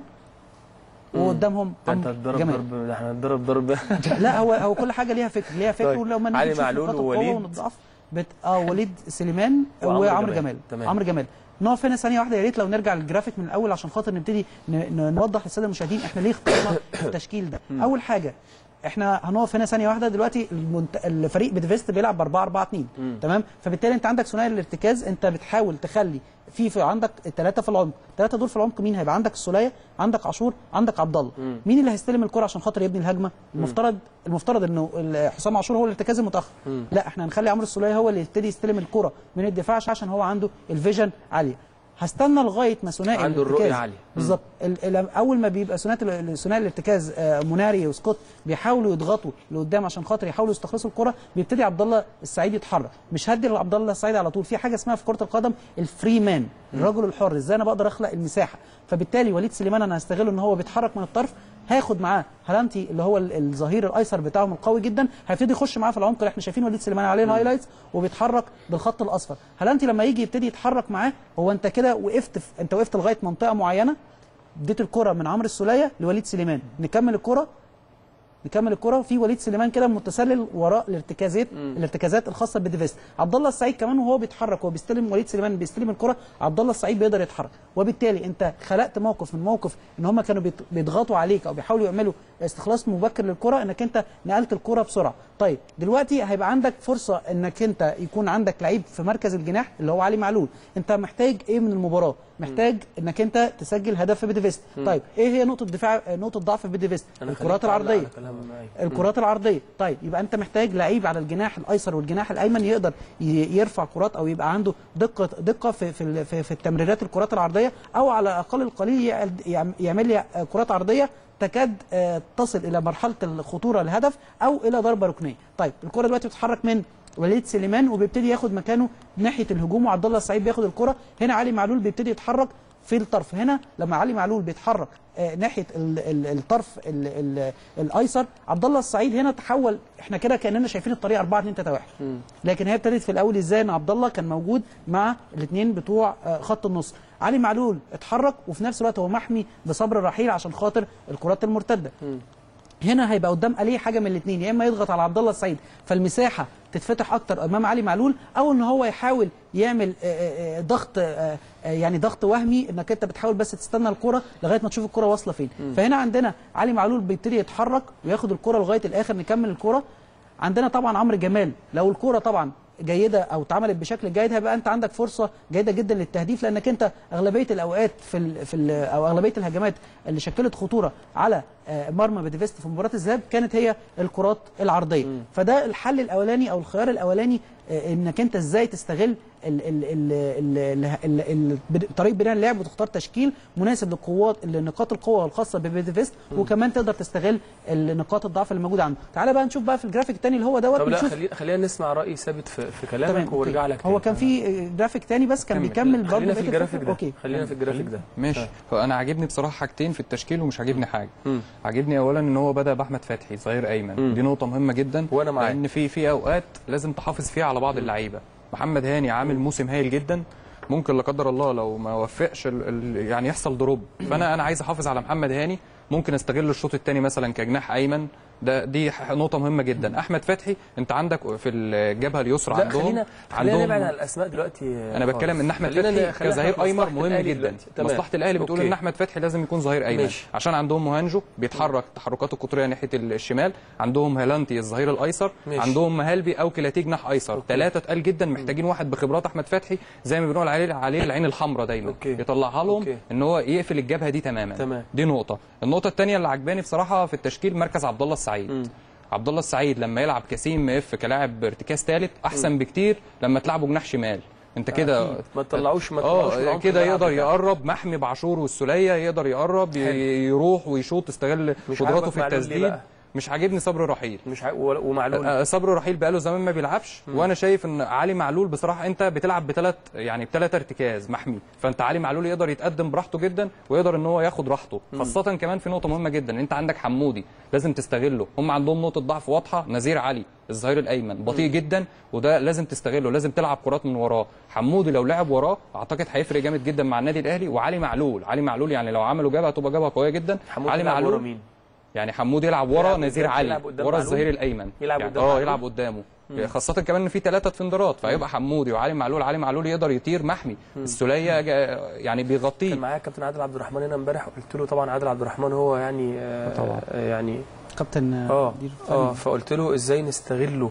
وقدامهم ده انت عمرو هتضرب جمال. ضرب ده احنا هنضرب ضرب لا هو هو كل حاجه ليها فكر ليها فكر طيب. ولو ما نيجي علي نشوف معلول نقاط القوة ووليد. والضعف بت... اه وليد سليمان وعمرو وعمرو جمال. جمال تمام. عمرو جمال نقف هنا ثانيه واحده يا ريت لو نرجع للجرافيك من الاول عشان خاطر نبتدي ن... ن- نوضح للساده المشاهدين احنا ليه اخترنا التشكيل ده اول حاجه احنا هنقف هنا ثانيه واحده دلوقتي المنت... الفريق بديفيست بيلعب ب 4 4 2 تمام فبالتالي انت عندك ثنائي الارتكاز انت بتحاول تخلي في في عندك الثلاثه في العمق الثلاثه دول في العمق مين هيبقى عندك السوليه عندك عاشور عندك عبد الله مين اللي هيستلم الكره عشان خاطر يبني الهجمه المفترض المفترض انه ال- حسام عاشور هو الارتكاز المتاخر لا احنا هنخلي عمرو السوليه هو اللي يبتدي يستلم الكره من الدفاع عشان هو عنده الفيجن عاليه هستنى لغايه ما ثنائي عنده الرؤية الارتكاز- عالية. بالظبط ال- ال- اول ما بيبقى ثنائي ثنائي الارتكاز آه، مناري وسكوت بيحاولوا يضغطوا لقدام عشان خاطر يحاولوا يستخلصوا الكره بيبتدي عبد الله السعيد يتحرك مش هدي لعبد الله السعيد على طول في حاجه اسمها في كره القدم الفري مان الرجل الحر ازاي انا بقدر اخلق المساحه فبالتالي وليد سليمان انا هستغله ان هو بيتحرك من الطرف هاخد معاه هلانتي اللي هو ال- الظهير الايسر بتاعهم القوي جدا هيبتدي يخش معاه في العمق اللي احنا شايفين وليد سليمان عليه الهايلايتس وبيتحرك بالخط الاصفر هلانتي لما يجي يبتدي يتحرك معاه هو انت كده وقفت في انت وقفت لغايه منطقه معينه اديت الكره من عمرو السوليه لوليد سليمان نكمل الكره نكمل الكره في وليد سليمان كده متسلل وراء الارتكازات الارتكازات الخاصه بديفيست عبد الله السعيد كمان وهو بيتحرك وهو بيستلم وليد سليمان بيستلم الكره عبد الله السعيد بيقدر يتحرك وبالتالي انت خلقت موقف من موقف ان هم كانوا بيت- بيضغطوا عليك او بيحاولوا يعملوا استخلاص مبكر للكره انك انت نقلت الكره بسرعه طيب دلوقتي هيبقى عندك فرصه انك انت يكون عندك لعيب في مركز الجناح اللي هو علي معلول انت محتاج ايه من المباراه محتاج انك انت تسجل هدف في بديفيست طيب ايه هي نقطه دفاع نقطه ضعف في بديفيست أنا الكرات خليك تعلق العرضيه على كلام أيمن. الكرات العرضيه طيب يبقى انت محتاج لعيب على الجناح الايسر والجناح الايمن يقدر ي- يرفع كرات او يبقى عنده دقه دقه في في ال- في, في التمريرات الكرات العرضيه او على الاقل القليل يعد- يعم- يعمل لي كرات عرضيه تكاد آه، تصل الى مرحله الخطوره للهدف او الى ضربه ركنيه طيب الكره دلوقتي بتتحرك من وليد سليمان وبيبتدي ياخد مكانه ناحيه الهجوم وعبد الله السعيد بياخد الكره هنا علي معلول بيبتدي يتحرك في الطرف هنا لما علي معلول بيتحرك آه، ناحيه ال- ال- الطرف ال- ال- الايسر عبد الله السعيد هنا تحول احنا كده كاننا شايفين الطريقه 4 2 3 1 لكن هي ابتدت في الاول ازاي ان عبد الله كان موجود مع الاثنين بتوع آه، خط النص علي معلول اتحرك وفي نفس الوقت هو محمي بصبر الرحيل عشان خاطر الكرات المرتده هنا هيبقى قدام عليه حاجه من الاثنين يا اما يضغط على عبد الله السعيد فالمساحه تتفتح اكتر امام علي معلول او ان هو يحاول يعمل آه، آه، آه، ضغط آه، آه، يعني ضغط وهمي انك انت بتحاول بس تستنى الكره لغايه ما تشوف الكره واصله فين فهنا عندنا علي معلول بيبتدي يتحرك وياخد الكره لغايه الاخر نكمل الكره عندنا طبعا عمرو جمال لو الكره طبعا جيده او اتعملت بشكل جيد هيبقى انت عندك فرصه جيده جدا للتهديف لانك انت اغلبيه الاوقات في ال في ال او اغلبيه الهجمات اللي شكلت خطوره على آه، مرمى بيديفيست في مباراه الذهاب كانت هي الكرات العرضيه فده الحل الاولاني او الخيار الاولاني آه، انك انت ازاي تستغل ال ال ال ال ال ال ال طريقه بناء اللعب وتختار تشكيل مناسب للقوات لنقاط القوه الخاصه ببيديفيست وكمان تقدر تستغل نقاط الضعف اللي موجوده عنده تعالى بقى نشوف بقى في الجرافيك الثاني اللي هو دوت طب لا نشوف خلينا خلينا نسمع راي ثابت في, في كلامك تمام وارجع أوكي. لك هو تاني. كان في جرافيك تاني بس كان كمل. بيكمل برضه خلينا في بقية الجرافيك الفكرة. ده اوكي خلينا في الجرافيك ده ماشي هو انا عاجبني بصراحه حاجتين في التشكيل ومش عاجبني حاجه مم. عاجبني اولا ان هو بدا باحمد فتحي ظهير ايمن مم. دي نقطه مهمه جدا وأنا معاك. لان في في اوقات لازم تحافظ فيها على بعض اللعيبه محمد هاني عامل موسم هايل جدا ممكن لا قدر الله لو ما وفقش ال ال يعني يحصل دروب فانا انا عايز احافظ على محمد هاني ممكن استغل الشوط الثاني مثلا كجناح ايمن ده دي ح- نقطه مهمه جدا احمد فتحي انت عندك في الجبهه اليسرى لا عندهم خلينا خلينا عندهم نبعد عن الاسماء دلوقتي انا بتكلم ان احمد خلينا فتحي ن- خلينا كظهير في ايمن مصلحة مهم الأهلي جدا دلوقتي. تمام. مصلحه الاهلي بتقول أوكي. ان احمد فتحي لازم يكون ظهير ايمن ماشي. عشان عندهم مهانجو بيتحرك تحركاته القطريه ناحيه الشمال عندهم هيلانتي الظهير الايسر ماشي. عندهم مهالبي او كلاتي جناح ايسر أوكي. ثلاثه تقال جدا محتاجين واحد بخبرات احمد فتحي زي ما بنقول عليه عليه العين الحمراء دايما أوكي. يطلعها لهم أوكي. ان هو يقفل الجبهه دي تماما تمام. دي نقطه النقطه الثانيه اللي عجباني بصراحه في التشكيل مركز عبد الله السعيد عبد الله السعيد لما يلعب كسيم اف كلاعب ارتكاز ثالث احسن بكتير لما تلعبه جناح شمال انت كده أكيد. ما تطلعوش ما تطلعوش من اه عمق كده الملعب يقدر بتاعك. يقرب محمي بعاشور والسوليه يقدر يقرب ي- حلو. يروح ويشوط يستغل مش قدراته عاجبك في معلول ليه التسديد بقى؟ مش عاجبني صبري رحيل مش ع... و- ومعلول آه، صبري رحيل بقاله زمان ما بيلعبش وانا شايف ان علي معلول بصراحه انت بتلعب بثلاث يعني بثلاث ارتكاز محمي فانت علي معلول يقدر يتقدم براحته جدا ويقدر ان هو ياخد راحته خاصه كمان في نقطه مهمه جدا انت عندك حمودي لازم تستغله هم عندهم نقطه ضعف واضحه نزير علي الظهير الايمن بطيء جدا وده لازم تستغله لازم تلعب كرات من وراه حمودي لو لعب وراه اعتقد هيفرق جامد جدا مع النادي الاهلي وعلي معلول علي معلول يعني لو عملوا جبهه هتبقى جبهه قويه جدا حمودي علي يلعب ورا معلول مين؟ يعني حمودي يلعب ورا يلعب نزير قدام- علي يلعب قدام ورا معلول؟ الظهير الايمن يلعب يعني قدام اه معلول؟ يلعب قدامه خاصة كمان ان في ثلاثة دفندرات فيبقى حمودي وعلي معلول علي معلول يقدر يطير محمي السولية جا- يعني كان بيغطيه معايا كابتن عادل عبد الرحمن هنا امبارح قلت له طبعا عادل عبد الرحمن هو يعني آه طبعا. آه يعني كابتن اه مدير اه فني. فقلت له ازاي نستغله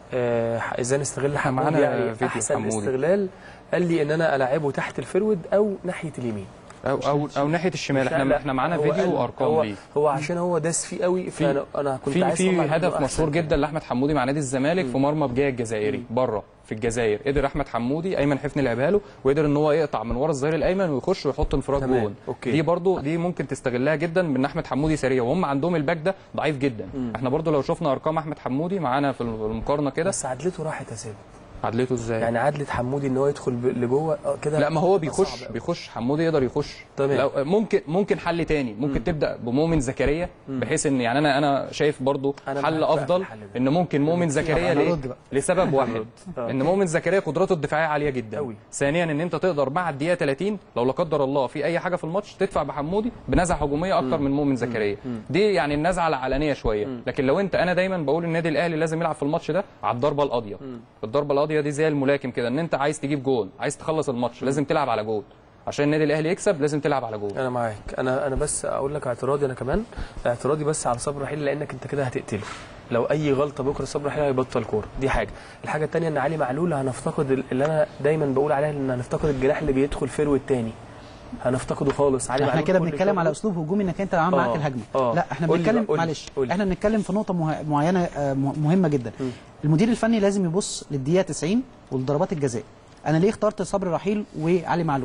آه ازاي نستغل حمودي معانا يعني فيديو احسن حمودي. استغلال قال لي ان انا العبه تحت الفرود او ناحيه اليمين او او, أو ناحية الشمال لا، احنا احنا معانا هو فيديو قال- وارقام هو ليه هو عشان هو داس فيه قوي فانا انا كنت في عايز في أطلع منه هدف أحسن مشهور كمان. جدا لاحمد حمودي مع نادي الزمالك في مرمى بجايه الجزائري بره في الجزائر قدر احمد حمودي ايمن حفني لعبها له وقدر ان هو يقطع من ورا الظهير الايمن ويخش ويحط انفراد تمام. جون أوكي. دي برضو دي ممكن تستغلها جدا من احمد حمودي سريع وهم عندهم الباك ده ضعيف جدا احنا برضو لو شفنا ارقام احمد حمودي معانا في المقارنه كده بس عدلته راحت يا ثابت عدلته ازاي يعني عدلة حمودي ان هو يدخل ب- لجوه آه، كده لا ما هو صعب بيخش أوي. بيخش حمودي يقدر يخش تمام. لو ممكن ممكن حل تاني ممكن تبدا بمؤمن زكريا بحيث ان يعني انا انا شايف برضو أنا حل معاك بقى في افضل الحل ده. ان ممكن مؤمن زكريا أنا ليه هرد بقى. لسبب واحد آه. ان مؤمن زكريا قدراته الدفاعيه عاليه جدا أوي. ثانيا ان انت تقدر مع الدقيقه 30 لو لا قدر الله في اي حاجه في الماتش تدفع بحمودي بنزعه هجوميه اكتر من مؤمن زكريا دي يعني النزعه العلنيه شويه لكن لو انت انا دايما بقول النادي الاهلي لازم يلعب في الماتش ده على الضربه القاضيه الضربه القاضيه دي زي الملاكم كده ان انت عايز تجيب جول عايز تخلص الماتش لازم تلعب على جول عشان النادي الاهلي يكسب لازم تلعب على جول انا معاك انا انا بس اقول لك اعتراضي انا كمان اعتراضي بس على صبري رحيل لانك انت كده هتقتله لو اي غلطه بكره صبري رحيل هيبطل كوره دي حاجه الحاجه الثانيه ان علي معلول هنفتقد ال- اللي انا دايما بقول عليها ان هنفتقد الجناح اللي بيدخل فيرو الثاني هنفتقده خالص علي احنا معلول كده كل بنتكلم على شغله- اسلوب هجومي انك انت عامل آه، معاك الهجمه آه. لا احنا قول لي بنتكلم بقى، قول لي، معلش قول لي. احنا بنتكلم في نقطه مه... معينه آه، م- مهمه جدا المدير الفني لازم يبص للدقيقه 90 والضربات الجزاء انا ليه اخترت صبري رحيل وعلي معلول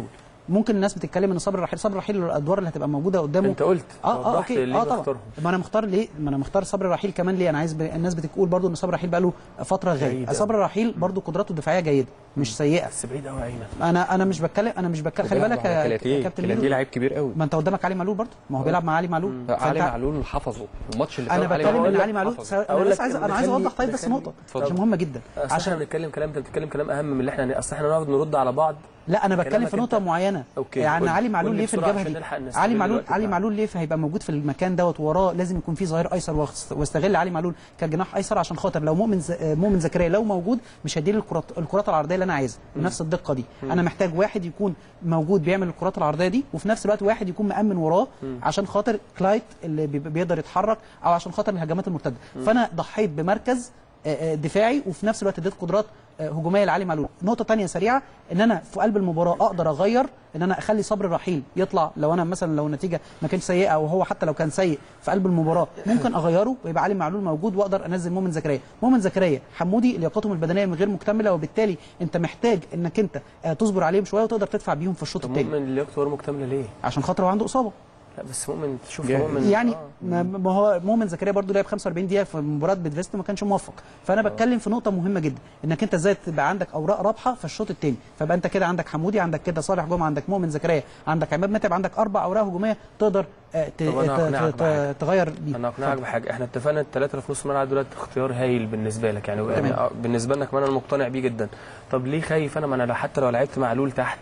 ممكن الناس بتتكلم ان صبري رحيل صبري رحيل الادوار اللي هتبقى موجوده قدامه انت قلت اه اه وضحت اوكي ليه اه طبعا بختارهم. ما انا مختار ليه ما انا مختار صبري رحيل كمان ليه انا عايز ب... الناس بتقول برضو ان صبري رحيل بقى له فتره جيد غايب أوي. صبري رحيل برضو قدراته الدفاعيه جيده مش سيئه بس بعيد قوي يا ايمن انا انا مش بتكلم انا مش بتكلم خلي بالك يا كلاتيه كابتن كلاتيه ميدو لعيب كبير قوي ما انت قدامك علي معلول برضو ما هو بيلعب مع علي معلول علي فأنت- معلول حفظه الماتش اللي انا فات علي بتكلم معلول ان علي معلول حفظه. سا- أقول انا بس لك عايز إن انا عايز نخلي- اوضح طيب بس نخلي- نقطه اتفضل. عشان مهمه جدا اصل احنا بنتكلم كلام انت بتتكلم كلام اهم من اللي احنا اصل احنا نقعد نرد على بعض لا انا بتكلم كلامك في نقطه أنت. معينه أوكي. يعني قول- علي معلول قول لي ليه في بسرعة الجبهه عشان دي نلحق نستغل علي معلول الوقت علي بتاعنا. معلول ليه هيبقى موجود في المكان دوت وراه لازم يكون في ظهير ايسر واست- واستغل علي معلول كجناح ايسر عشان خاطر لو مؤمن ز... مؤمن زكريا لو موجود مش هيديلي الكرات الكرات العرضيه اللي انا عايزها بنفس الدقه دي انا محتاج واحد يكون موجود بيعمل الكرات العرضيه دي وفي نفس الوقت واحد يكون مامن وراه عشان خاطر كلايت اللي بي- بيقدر يتحرك او عشان خاطر الهجمات المرتده فانا ضحيت بمركز آه، آه، دفاعي وفي نفس الوقت اديت قدرات آه، هجوميه لعلي معلول نقطه تانية سريعه ان انا في قلب المباراه اقدر اغير ان انا اخلي صبري رحيل يطلع لو انا مثلا لو النتيجه ما كانتش سيئه او هو حتى لو كان سيء في قلب المباراه ممكن اغيره ويبقى علي معلول موجود واقدر انزل مؤمن زكريا مؤمن زكريا حمودي لياقتهم البدنيه من غير مكتمله وبالتالي انت محتاج انك انت آه، تصبر عليهم شويه وتقدر تدفع بيهم في الشوط طب الثاني مؤمن لياقته غير مكتمله ليه؟ عشان خاطر هو عنده اصابه لا بس مؤمن تشوف جاهز. مؤمن يعني آه. ما ما هو مؤمن زكريا برضو لعب 45 دقيقه في مباراه بيدفست ما كانش موفق فانا بتكلم في نقطه مهمه جدا انك انت ازاي تبقى عندك اوراق رابحه في الشوط الثاني فبقى انت كده عندك حمودي عندك كده صالح جمعه عندك مؤمن زكريا عندك عماد متعب عندك اربع اوراق هجوميه تقدر آه، ت- طب أنا ت- هقنعك ت- بحاجة. تغير بيه انا اقنعك بحاجه احنا اتفقنا الثلاثه اللي في نص الملعب دولت اختيار هايل بالنسبه لك يعني, يعني تمام. آه، بالنسبه لنا كمان انا مقتنع بيه جدا طب ليه خايف انا ما انا لو- حتى لو لعبت معلول تحت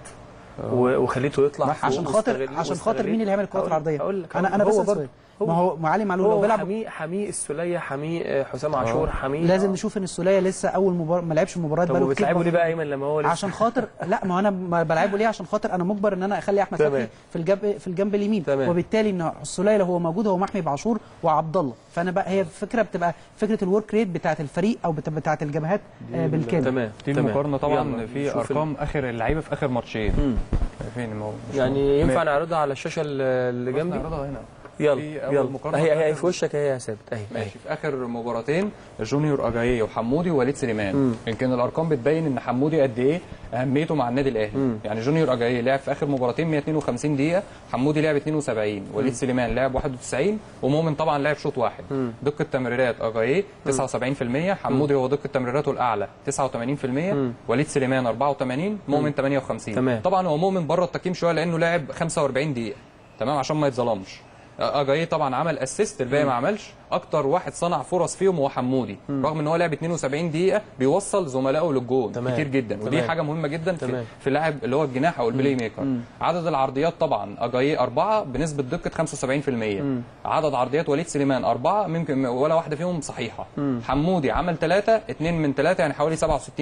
و- وخليته يطلع فوق عشان خاطر واستغل- عشان خاطر واستغل- مين اللي هيعمل الكرات هقول- العرضيه هقول لك انا انا هو بس برضه سؤال. ما هو ما علي معلول لو هو بيلعب حميه حميه السوليه حميه آه، حسام عاشور حميه لازم آه. نشوف ان السوليه لسه اول مباراه ما لعبش مباريات طب بقاله وبتلعبه كتير ليه بقى ايمن لما هو لسه عشان خاطر لا ما انا ما بلعبه ليه عشان خاطر انا مجبر ان انا اخلي احمد تمام. فتحي في الجنب في الجنب اليمين تمام. وبالتالي ان السوليه لو هو موجود هو محمي بعاشور وعبد الله فانا بقى هي الفكره بتبقى فكره الورك ريت بتاعه الفريق او بت- بتاعه الجبهات آه، بالكامل تمام دي تمام. المقارنه طبعا يلا في نشوف ارقام اخر اللعيبه في اخر ماتشين مم. شايفين المو... مش يعني مو- ينفع نعرضها على الشاشه اللي بص جنبي نعرضها هنا يلا في أول يلا مقارنة هي هي بتاعت في وشك هي يا ثابت اهي اهي ماشي في اخر مباراتين جونيور اجاييه وحمودي ووليد سليمان يمكن الارقام بتبين ان حمودي قد ايه اهميته مع النادي الاهلي يعني جونيور اجاييه لعب في اخر مباراتين 152 دقيقه حمودي لعب 72 وليد سليمان لعب 91 ومؤمن طبعا لعب شوط واحد دقه تمريرات اجاييه 79% حمودي هو دقه تمريراته الاعلى 89% وليد سليمان 84 مؤمن 58 تمام. طبعا هو مؤمن بره التقييم شويه لانه لعب 45 دقيقه تمام عشان ما يتظلمش اجاي طبعا عمل اسيست الباقي ما عملش اكتر واحد صنع فرص فيهم هو حمودي رغم ان هو لعب 72 دقيقه بيوصل زملائه للجون تمام. كتير جدا ودي تمام. حاجه مهمه جدا في, تمام. في اللاعب اللي هو الجناح او البلاي ميكر عدد العرضيات طبعا اجاي أربعة بنسبه دقه 75% عدد عرضيات وليد سليمان أربعة ممكن ولا واحده فيهم صحيحه حمودي عمل ثلاثة اثنين من ثلاثة يعني حوالي 67%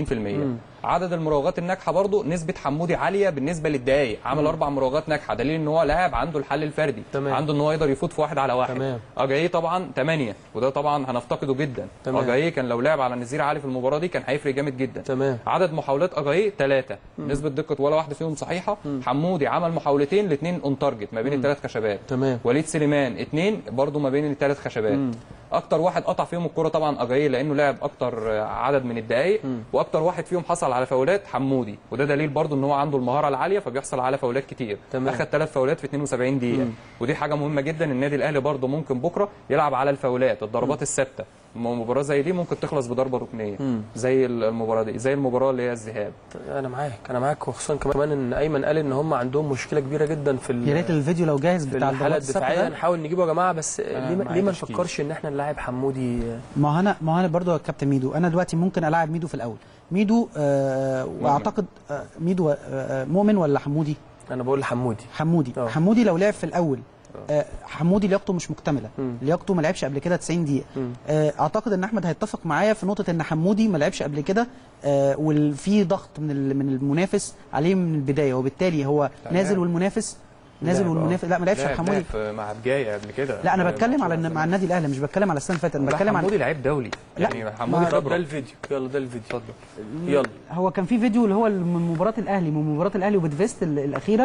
عدد المراوغات الناجحه برضو نسبه حمودي عاليه بالنسبه للدقائق عمل اربع مراوغات ناجحه دليل ان هو لاعب عنده الحل الفردي تمام. عنده ان هو يقدر يفوت في واحد على واحد تمام. اجاي طبعا 8 وده طبعا هنفتقده جدا تمام. اجاي كان لو لعب على نزير عالي في المباراه دي كان هيفرق جامد جدا تمام. عدد محاولات اجاي 3 نسبه دقه ولا واحده فيهم صحيحه حمودي عمل محاولتين الاثنين اون تارجت ما بين الثلاث خشبات تمام. وليد سليمان اثنين برضو ما بين الثلاث خشبات اكتر واحد قطع فيهم الكره طبعا اجاي لانه لعب اكتر عدد من الدقائق واكتر واحد فيهم حصل على فاولات حمودي وده دليل برضو ان هو عنده المهاره العاليه فبيحصل على فاولات كتير تمام. اخذ ثلاث فاولات في 72 دقيقه ودي حاجه مهمه جدا النادي الاهلي برضو ممكن بكره يلعب على الفاولات الضربات الثابته م- مباراه زي دي ممكن تخلص بضربه ركنيه زي المباراه دي زي المباراه اللي هي الذهاب انا معاك انا معاك وخصوصا كمان ان ايمن قال ان هم عندهم مشكله كبيره جدا في ال- يا ريت الفيديو لو جاهز في بتاع الحاله الضربات الثابتة الدفاعيه ده. نحاول نجيبه يا جماعه بس ليه ما- معايا ليه ما تشكيل. نفكرش ان احنا نلاعب حمودي ما هو انا ما هو انا برضو يا كابتن ميدو انا دلوقتي ممكن العب ميدو في الاول ميدو آه واعتقد آه ميدو آه آه، مؤمن ولا حمودي انا بقول حمودي حمودي أه. حمودي لو لعب في الاول آه حمودي لياقته مش مكتمله مم. لياقته ما لعبش قبل كده 90 دقيقه مم. آه اعتقد ان احمد هيتفق معايا في نقطه ان حمودي ما لعبش قبل كده آه وفي ضغط من ال- من المنافس عليه من البدايه وبالتالي هو لا، نازل لعب. والمنافس نازل لعب، آه. والمنافس لا ما لعبش لعب- حمودي لعب في- مع بجايه قبل كده لا انا بتكلم على إن- مع النادي الاهلي مش بتكلم على السنه اللي فاتت انا لا بتكلم حمودي عن لعيب دولي لا، يعني ما- حمودي طب ده خبره الفيديو يلا ده الفيديو اتفضل يلا هو كان في فيديو اللي هو من مباراه الاهلي من مباراه الاهلي وبدفيست ال- الاخيره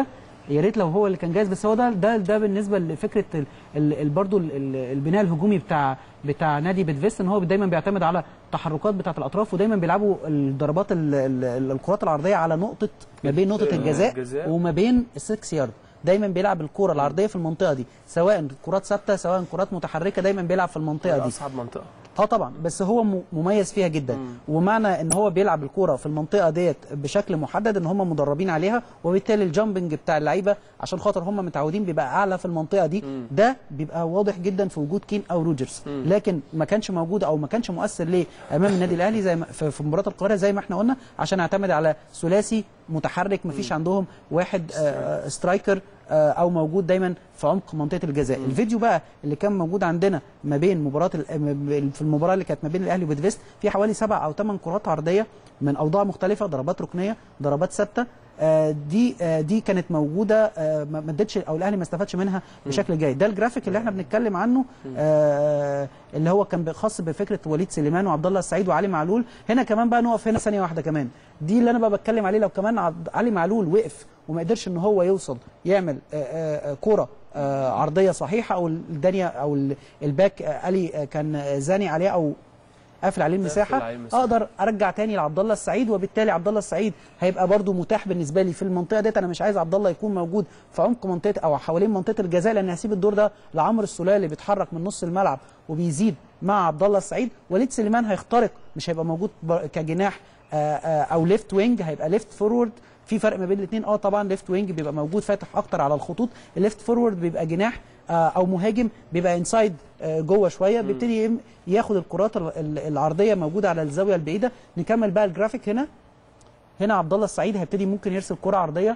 يا ريت لو هو اللي كان جاهز بس هو ده ده ده بالنسبه لفكره ال- ال- ال- برضو ال- ال- البناء الهجومي بتاع بتاع نادي بيتفيست ان هو دايما بيعتمد على التحركات بتاعه الاطراف ودايما بيلعبوا الضربات ال- ال- الكرات العرضيه على نقطه ما بين نقطه الجزاء الجزاء. وما بين السكس يارد دايما بيلعب الكره العرضيه في المنطقه دي سواء كرات ثابته سواء كرات متحركه دايما بيلعب في المنطقه دي اصعب منطقه اه طبعا بس هو م- مميز فيها جدا ومعنى ان هو بيلعب الكوره في المنطقه ديت بشكل محدد ان هم مدربين عليها وبالتالي الجامبنج بتاع اللعيبه عشان خاطر هم متعودين بيبقى اعلى في المنطقه دي ده بيبقى واضح جدا في وجود كين او روجرز لكن ما كانش موجود او ما كانش مؤثر ليه امام النادي الاهلي زي ما في في مباراه القاهره زي ما احنا قلنا عشان اعتمد على ثلاثي متحرك ما فيش عندهم واحد آه، سترايكر آه، او موجود دايما في عمق منطقه الجزاء الفيديو بقى اللي كان موجود عندنا ما بين مباراه ال- م- ب- في المباراه اللي كانت ما بين الاهلي وبيتفيست في حوالي سبع او ثمان كرات عرضيه من اوضاع مختلفه ضربات ركنيه ضربات ثابته آه، دي آه، دي كانت موجوده آه، ما ما ادتش او الاهلي ما استفادش منها بشكل جيد ده الجرافيك اللي احنا بنتكلم عنه آه، اللي هو كان خاص بفكره وليد سليمان وعبد الله السعيد وعلي معلول هنا كمان بقى نقف هنا ثانيه واحده كمان دي اللي انا بقى بتكلم عليه لو كمان عبد- علي معلول وقف وما قدرش ان هو يوصل يعمل آه، آه، آه، كره آه، عرضيه صحيحه او الدنيا او ال- الباك آه، علي آه، كان زاني عليه او قافل عليه المساحه عليه المساحة. اقدر ارجع تاني لعبد الله السعيد وبالتالي عبد الله السعيد هيبقى برده متاح بالنسبه لي في المنطقه ديت انا مش عايز عبد الله يكون موجود في عمق منطقه او حوالين منطقه الجزاء لان هسيب الدور ده لعمرو السوليه اللي بيتحرك من نص الملعب وبيزيد مع عبد الله السعيد وليد سليمان هيخترق مش هيبقى موجود بر- كجناح آه، آه، او ليفت وينج هيبقى ليفت فورورد في فرق ما بين الاثنين اه طبعا ليفت وينج بيبقى موجود فاتح اكتر على الخطوط الليفت فورورد بيبقى جناح آه، او مهاجم بيبقى انسايد جوه شويه بيبتدي يم- ياخد الكرات ال- ال- العرضيه موجوده على الزاويه البعيده نكمل بقى الجرافيك هنا هنا عبد الله السعيد هيبتدي ممكن يرسل كره عرضيه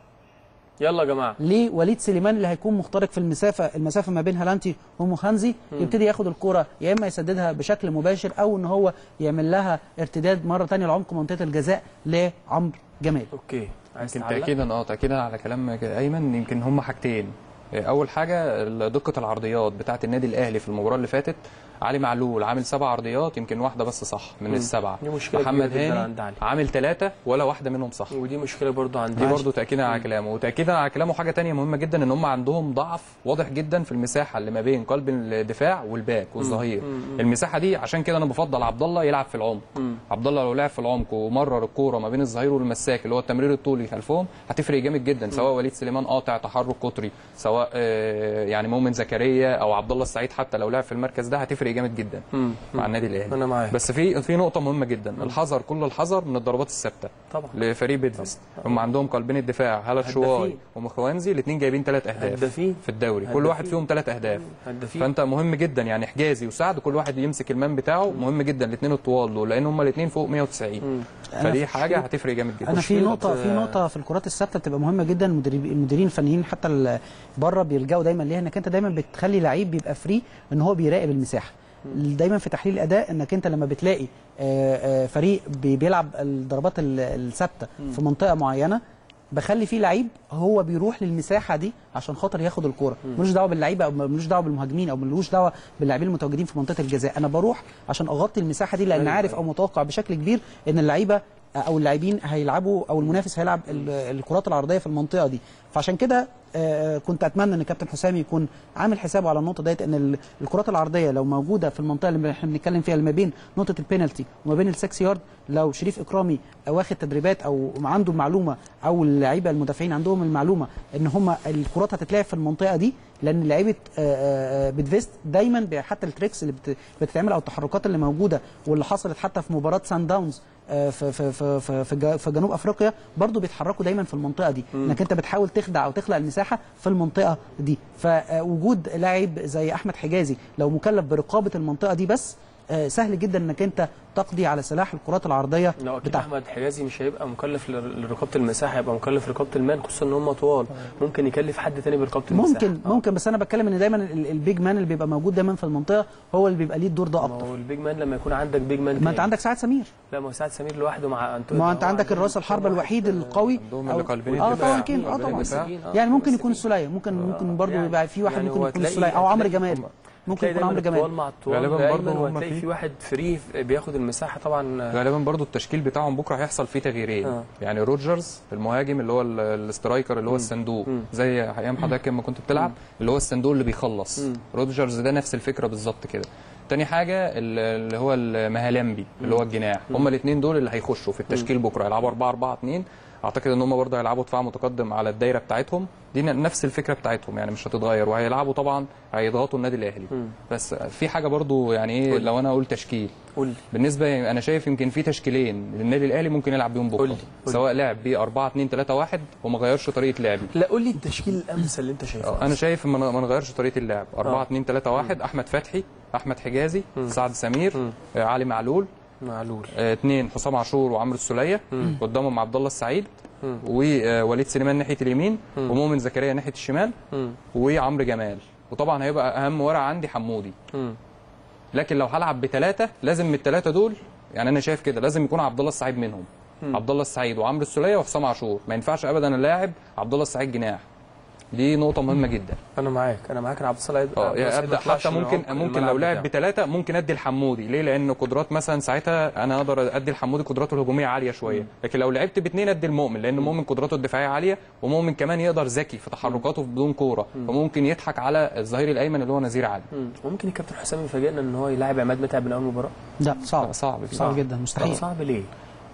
يلا يا جماعه لوليد سليمان اللي هيكون مخترق في المسافه المسافه ما بين هالانتي ومخانزي يبتدي ياخد الكره يا اما يسددها بشكل مباشر او ان هو يعمل لها ارتداد مره ثانيه لعمق منطقه الجزاء لعمرو جمال اوكي عايز يمكن تعلق؟ تاكيدا اه تاكيدا على كلام ايمن يمكن هم حاجتين اول حاجه دقه العرضيات بتاعه النادي الاهلي في المباراه اللي فاتت علي معلول عامل سبع عرضيات يمكن واحده بس صح من السبعه دي مشكلة محمد كبيرة جدا هاني عند علي. عامل ثلاثه ولا واحده منهم صح ودي مشكله برضو عندي دي برضه تاكيدا على كلامه وتاكيدا على كلامه حاجه تانية مهمه جدا ان هم عندهم ضعف واضح جدا في المساحه اللي ما بين قلب الدفاع والباك والظهير المساحه دي عشان كده انا بفضل عبد الله يلعب في العمق عبد الله لو لعب في العمق ومرر الكوره ما بين الظهير والمساك اللي هو التمرير الطولي خلفهم هتفرق جامد جدا سواء وليد سليمان قاطع تحرك قطري سواء آه، يعني مؤمن زكريا او عبد الله السعيد حتى لو لعب في المركز ده هتفرق جامد جدا مع النادي الاهلي أنا معاك. بس في في نقطه مهمه جدا الحذر كل الحذر من الضربات الثابته طبعا. لفريق بيدفست هم عندهم قلبين الدفاع هالا شواي هدافين. ومخوانزي الاثنين جايبين ثلاث اهداف هدافين. في الدوري كل هدافين. واحد فيهم ثلاث اهداف هدافين. فانت مهم جدا يعني حجازي وسعد كل واحد يمسك المان بتاعه مهم جدا الاثنين الطوال دول لان هم الاثنين فوق 190 فدي حاجه هتفرق جامد جدا انا في مشكلة- نقطه في نقطه في الكرات الثابته بتبقى مهمه جدا المدرب- المديرين الفنيين حتى ال- بره بيلجأوا دايما ليها انك انت دايما بتخلي لعيب بيبقى فري ان هو بيراقب المساحه دايما في تحليل الاداء انك انت لما بتلاقي آه، آه، فريق بي- بيلعب الضربات ال- الثابته في منطقه معينه بخلي فيه لعيب هو بيروح للمساحه دي عشان خاطر ياخد الكوره ملوش دعوه باللعيبه او ملوش دعوه بالمهاجمين او ملوش دعوه باللاعبين المتواجدين في منطقه الجزاء انا بروح عشان اغطي المساحه دي لان أيوة، عارف او متوقع بشكل كبير ان اللعيبه او اللاعبين هيلعبوا او المنافس هيلعب ال- الكرات العرضيه في المنطقه دي فعشان كده آه، كنت اتمنى ان كابتن حسام يكون عامل حسابه على النقطه ديت ان ال- الكرات العرضيه لو موجوده في المنطقه اللي احنا بنتكلم فيها اللي ما بين نقطه البينالتي وما بين السكس يارد لو شريف اكرامي واخد تدريبات او عنده المعلومه او اللعيبه المدافعين عندهم المعلومه ان هم الكرات هتتلعب في المنطقه دي لان لعيبه آه، آه، بيتفيست دايما بي- حتى التريكس اللي بت- بتتعمل او التحركات اللي موجوده واللي حصلت حتى في مباراه سان داونز آه، في في في في, في, جا- في جنوب افريقيا برضو بيتحركوا دايما في المنطقه دي انك انت بتحاول تخدع او تخلق المساحه في المنطقه دي فوجود لاعب زي احمد حجازي لو مكلف برقابه المنطقه دي بس آه، سهل جدا انك انت تقضي على سلاح الكرات العرضيه لو اكيد بتاعها احمد حجازي مش هيبقى مكلف ل- لرقابه المساحه هيبقى مكلف رقابه المان خصوصا ان هم طوال ممكن يكلف حد تاني برقابه المساحه ممكن آه. ممكن بس انا بتكلم ان دايما ال- البيج مان اللي بيبقى موجود دايما في المنطقه هو اللي بيبقى ليه الدور ده ما اكتر هو البيج مان لما يكون عندك بيج مان ما انت تاني. عندك سعد سمير لا ما هو سعد سمير لوحده مع انت ما هو انت عندك الراس الحربه الوحيد القوي عندهم أو- اللي قلبين اه الدفاع. طبعا كده اه قلبين طبعا الدفاع. مساكين، آه، يعني ممكن مساكين. يكون السوليه ممكن ممكن برضه يعني- يبقى في واحد يعني ممكن هو يكون تلاقي- السوليه او عمرو تلاقي جمال هم- ممكن تلاقي يكون دايما عمرو جمال الطوال مع الطوال غالباً دايماً برضه هم وهتلاقي في- في واحد فري بياخد المساحه طبعا غالبا برضو التشكيل بتاعهم بكره هيحصل فيه تغييرين آه. يعني روجرز المهاجم اللي هو ال- الاسترايكر اللي هو الصندوق مم. زي ايام حضرتك لما كنت بتلعب اللي هو الصندوق اللي بيخلص مم. روجرز ده نفس الفكره بالظبط كده تاني حاجه ال- اللي هو المهالمبي اللي هو الجناح هما الاثنين دول اللي هيخشوا في التشكيل بكره يلعبوا 4 4 2 اعتقد ان هم برضه هيلعبوا دفاع متقدم على الدايره بتاعتهم دي ن- نفس الفكره بتاعتهم يعني مش هتتغير وهيلعبوا طبعا هيضغطوا النادي الاهلي مم. بس في حاجه برضه يعني ايه قول. لو انا اقول تشكيل قول لي بالنسبه انا شايف يمكن في تشكيلين للنادي الاهلي ممكن يلعب بيهم قول بكره لي، قول سواء لعب ب 4 2 3 1 وما غيرش طريقه لعبي لا قول لي التشكيل الامثل اللي انت شايفه انا شايف ما ما نغيرش طريقه اللعب 4 آه. 2 3 1 احمد فتحي احمد حجازي مم. سعد سمير مم. آه، علي معلول معلول آه، اثنين حسام عاشور وعمرو السوليه مم. قدامهم عبد الله السعيد مم. ووليد سليمان ناحيه اليمين مم. ومؤمن زكريا ناحيه الشمال مم. وعمرو جمال وطبعا هيبقى اهم ورقه عندي حمودي مم. لكن لو هلعب بثلاثه لازم من الثلاثه دول يعني انا شايف كده لازم يكون عبد الله السعيد منهم مم. عبد الله السعيد وعمرو السوليه وحسام عاشور ما ينفعش ابدا اللاعب عبد الله السعيد جناح دي نقطه مهمه جدا انا معاك انا معاك انا عبد الصلاة اه عبد يعني الصلاة ابدا ما يطلعش حتى من ممكن عمق ممكن الملعب لو لعب بتاعه. بثلاثه ممكن ادي الحمودي ليه لان قدرات مثلا ساعتها انا اقدر ادي الحمودي قدراته الهجوميه عاليه شويه لكن لو لعبت باثنين ادي المؤمن لان مؤمن قدراته الدفاعيه عاليه ومؤمن كمان يقدر ذكي في تحركاته بدون كوره فممكن يضحك على الظهير الايمن اللي هو نزير علي مم. وممكن الكابتن حسام يفاجئنا ان هو يلاعب عماد متعب من اول مباراه لا صعب صعب صعب جدا مستحيل صعب ليه؟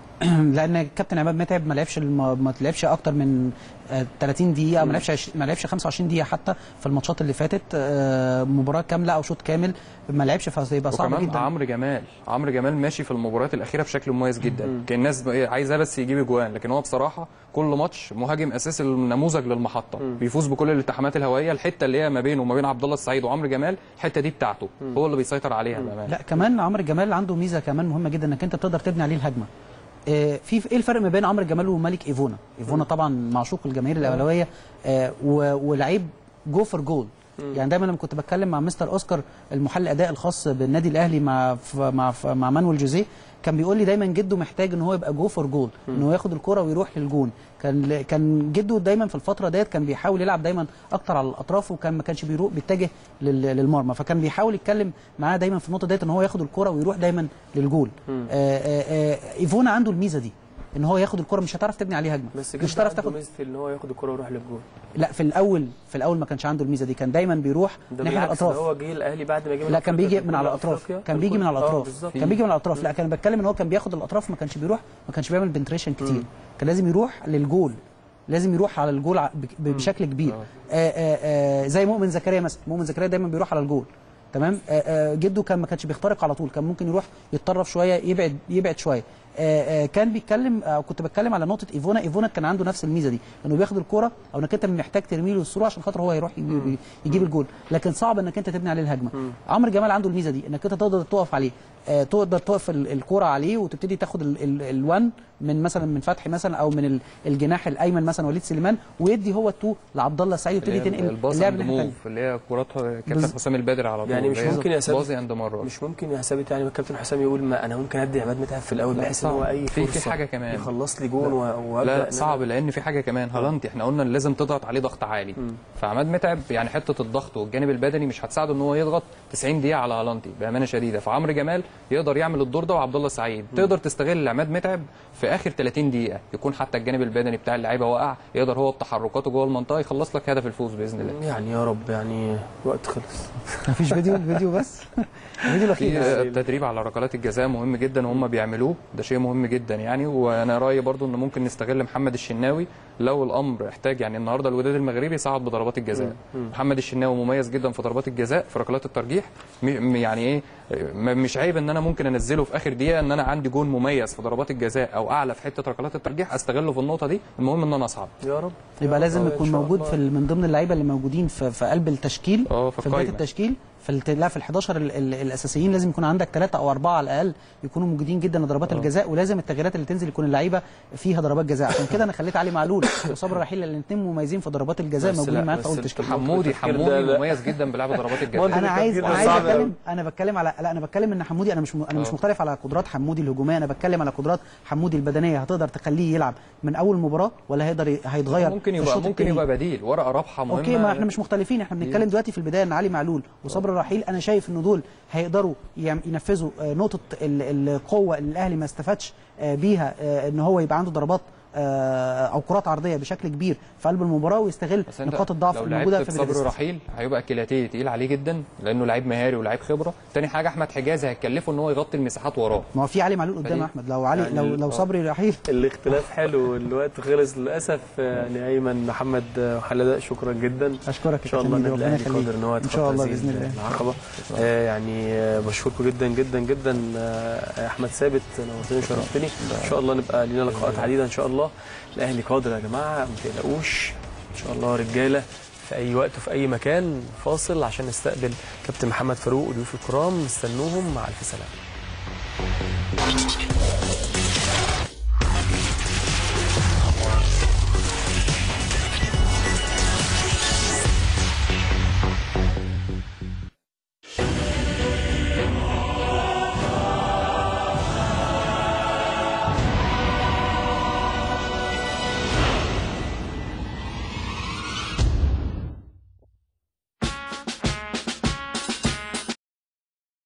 لان الكابتن عماد متعب ما لعبش الم... ما لعبش اكتر من آه، 30 دقيقه ما لعبش عش... ما لعبش 25 دقيقه حتى في الماتشات اللي فاتت آه، مباراه كامله او شوط كامل ما لعبش فهيبقى صعب وكمان جدا عمرو جمال عمرو جمال ماشي في المباريات الاخيره بشكل مميز جدا كان الناس ب- عايزاه بس يجيب اجوان لكن هو بصراحه كل ماتش مهاجم اساسي النموذج للمحطه بيفوز بكل الالتحامات الهوائيه الحته اللي هي ما بينه وما بين عبد الله السعيد وعمرو جمال الحته دي بتاعته هو اللي بيسيطر عليها بامانه لا كمان عمرو جمال عنده ميزه كمان مهمه جدا انك انت بتقدر تبني عليه الهجمه آه، في ايه الفرق ما بين عمرو جمال وملك ايفونا ايفونا طبعا معشوق الجماهير الاهلاويه آه، و- ولعيب جو فور جول يعني دايما لما كنت بتكلم مع مستر اوسكار المحلل الاداء الخاص بالنادي الاهلي مع ف- مع ف- مع مانويل جوزيه كان بيقول لي دايما جده محتاج ان هو يبقى جو فور جول ان هو ياخد الكره ويروح للجون كان كان جده دايما في الفتره ديت كان بيحاول يلعب دايما اكتر على الاطراف وكان ما كانش بيروح بيتجه لل- للمرمى فكان بيحاول يتكلم معاه دايما في النقطه ديت ان هو ياخد الكره ويروح دايما للجول آه آه آه ايفونا عنده الميزه دي ان هو ياخد الكره مش هتعرف تبني عليه هجمه بس مش جدا هتعرف عنده تاخد ميزه ان هو ياخد الكره ويروح للجول لا في الاول في الاول ما كانش عنده الميزه دي كان دايما بيروح ده ناحيه بالعكس، ده الاطراف هو جه الاهلي بعد ما جه من لا كان أفريقيا بيجي في من كل على الاطراف أفريقيا، كان في بيجي كل- من على آه، الاطراف بالظبط. كان بيجي من على الاطراف لا كان بتكلم ان هو كان بياخد الاطراف ما كانش بيروح ما كانش بيعمل بنتريشن كتير كان لازم يروح للجول لازم يروح على الجول ع- بك- بشكل كبير آه آه آه زي مؤمن زكريا مثلا مؤمن زكريا دايما بيروح على الجول تمام آه آه جده كان ما كانش بيخترق على طول كان ممكن يروح يتطرف شويه يبعد يبعد شويه آه آه كان بيتكلم آه كنت بتكلم على نقطه ايفونا ايفونا كان عنده نفس الميزه دي انه بياخد الكره او انك انت محتاج ترمي له الصوره عشان خاطر هو يروح يجيب, يجيب الجول لكن صعب انك انت تبني عليه الهجمه عمرو جمال عنده الميزه دي انك انت تقدر تقف عليه آه تقدر تقف ال- الكره عليه وتبتدي تاخد ال- ال- الوان من مثلا من فتحي مثلا او من ال- الجناح الايمن مثلا وليد سليمان ويدي هو التو لعبد الله السعيد ويبتدي اللي هي تنقل الباص اللعب اند الناحيه الثانيه موف اللي هي كرات كابتن بز- حسام البدري على طول يعني مش اللي هي ممكن يا سيد- بازي اند مره مش ممكن يا ثابت يعني الكابتن حسام يقول ما انا ممكن ادي عماد متعب في الاول لا، بحيث ان صعب. هو اي في- فرصه في حاجة كمان. يخلص لي جون و- وابدا لا إن أنا- صعب لان في حاجه كمان هالانتي احنا قلنا إن لازم تضغط عليه ضغط عالي فعماد متعب يعني حته الضغط والجانب البدني مش هتساعده ان هو يضغط 90 دقيقه على هالانتي بامانه شديده فعمرو جمال يقدر يعمل الدور ده وعبد الله سعيد تقدر تستغل عماد متعب في اخر 30 دقيقه يكون حتى الجانب البدني بتاع اللعيبه واقع يقدر هو بتحركاته جوه المنطقه يخلص لك هدف الفوز باذن الله يعني يا رب يعني وقت خلص مفيش فيديو الفيديو بس الفيديو الاخير في التدريب على ركلات الجزاء مهم جدا وهم بيعملوه ده شيء مهم جدا يعني وانا رايي برضو ان ممكن نستغل محمد الشناوي لو الامر احتاج يعني النهارده الوداد المغربي صعد بضربات الجزاء محمد الشناوي مميز جدا في ضربات الجزاء في ركلات الترجيح م- م- يعني ايه م- مش عيب ان انا ممكن انزله في اخر دقيقه ان انا عندي جون مميز في ضربات الجزاء او اعلى في حته ركلات الترجيح استغله في النقطه دي المهم ان انا اصعد يا رب يبقى يا لازم رب إن يكون شاء موجود الله. في ال- من ضمن اللعيبه اللي موجودين في, في قلب التشكيل اه في في بدايه القايمه التشكيل في الت... لا في ال 11 ال... ال... الاساسيين لازم يكون عندك ثلاثه او اربعه على الاقل يكونوا موجودين جدا لضربات الجزاء ولازم التغييرات اللي تنزل يكون اللعيبه فيها ضربات جزاء عشان كده انا خليت علي معلول وصبري رحيل الاثنين مميزين في ضربات الجزاء بس موجودين لا، معاك في بس اول انت تشكيل حمودي التفكير ده حمودي لا. مميز جدا بلعب ضربات منطق الجزاء انا عايز التفكير ده عايز صعب أوي. اتكلم انا بتكلم على لا انا بتكلم ان حمودي انا مش م... انا مش اه. مختلف على قدرات حمودي الهجوميه انا بتكلم على قدرات حمودي البدنيه هتقدر تخليه يلعب من اول مباراه ولا هيقدر ي... هيتغير ممكن في يبقى الشوط ممكن التاني؟ يبقى بديل ورقه رابحه مهمه اوكي ما احنا مش مختلفين احنا بنتكلم دلوقتي في البدايه ان علي معلول وصبري صبري رحيل انا شايف ان دول هيقدروا يعم- ينفذوا آه، نقطه ال- القوه اللي الاهلي ما استفادش آه، بيها آه، ان هو يبقى عنده ضربات آه، او كرات عرضيه بشكل كبير في قلب المباراه ويستغل بس انت نقاط الضعف لو الموجوده لعبت في بصبر الريست. رحيل هيبقى كيلاتيه تقيل عليه جدا لانه لعيب مهاري ولاعيب خبره تاني حاجه احمد حجازي هيكلفه ان هو يغطي المساحات وراه ما هو في علي معلول قدام فدي- يا احمد لو علي يعني لو لو آه. صبري رحيل الاختلاف حلو الوقت خلص للاسف يعني ايمن محمد حلاده شكرا جدا اشكرك ان شاء الله كابتن النادي ميدو، الاهلي ربنا قادر ان هو يخليك. ان شاء الله يتخطى باذن هذه الله العقبه آه، يعني آه، بشكركم جدا جدا جدا آه، احمد ثابت نورتني وشرفتني ان شاء الله نبقى لينا لقاءات عديده ان شاء الله الاهلي قادر يا جماعه ما تقلقوش ان شاء الله رجاله في اي وقت وفي اي مكان فاصل عشان نستقبل كابتن محمد فاروق وضيوف الكرام استنوهم مع الف سلامه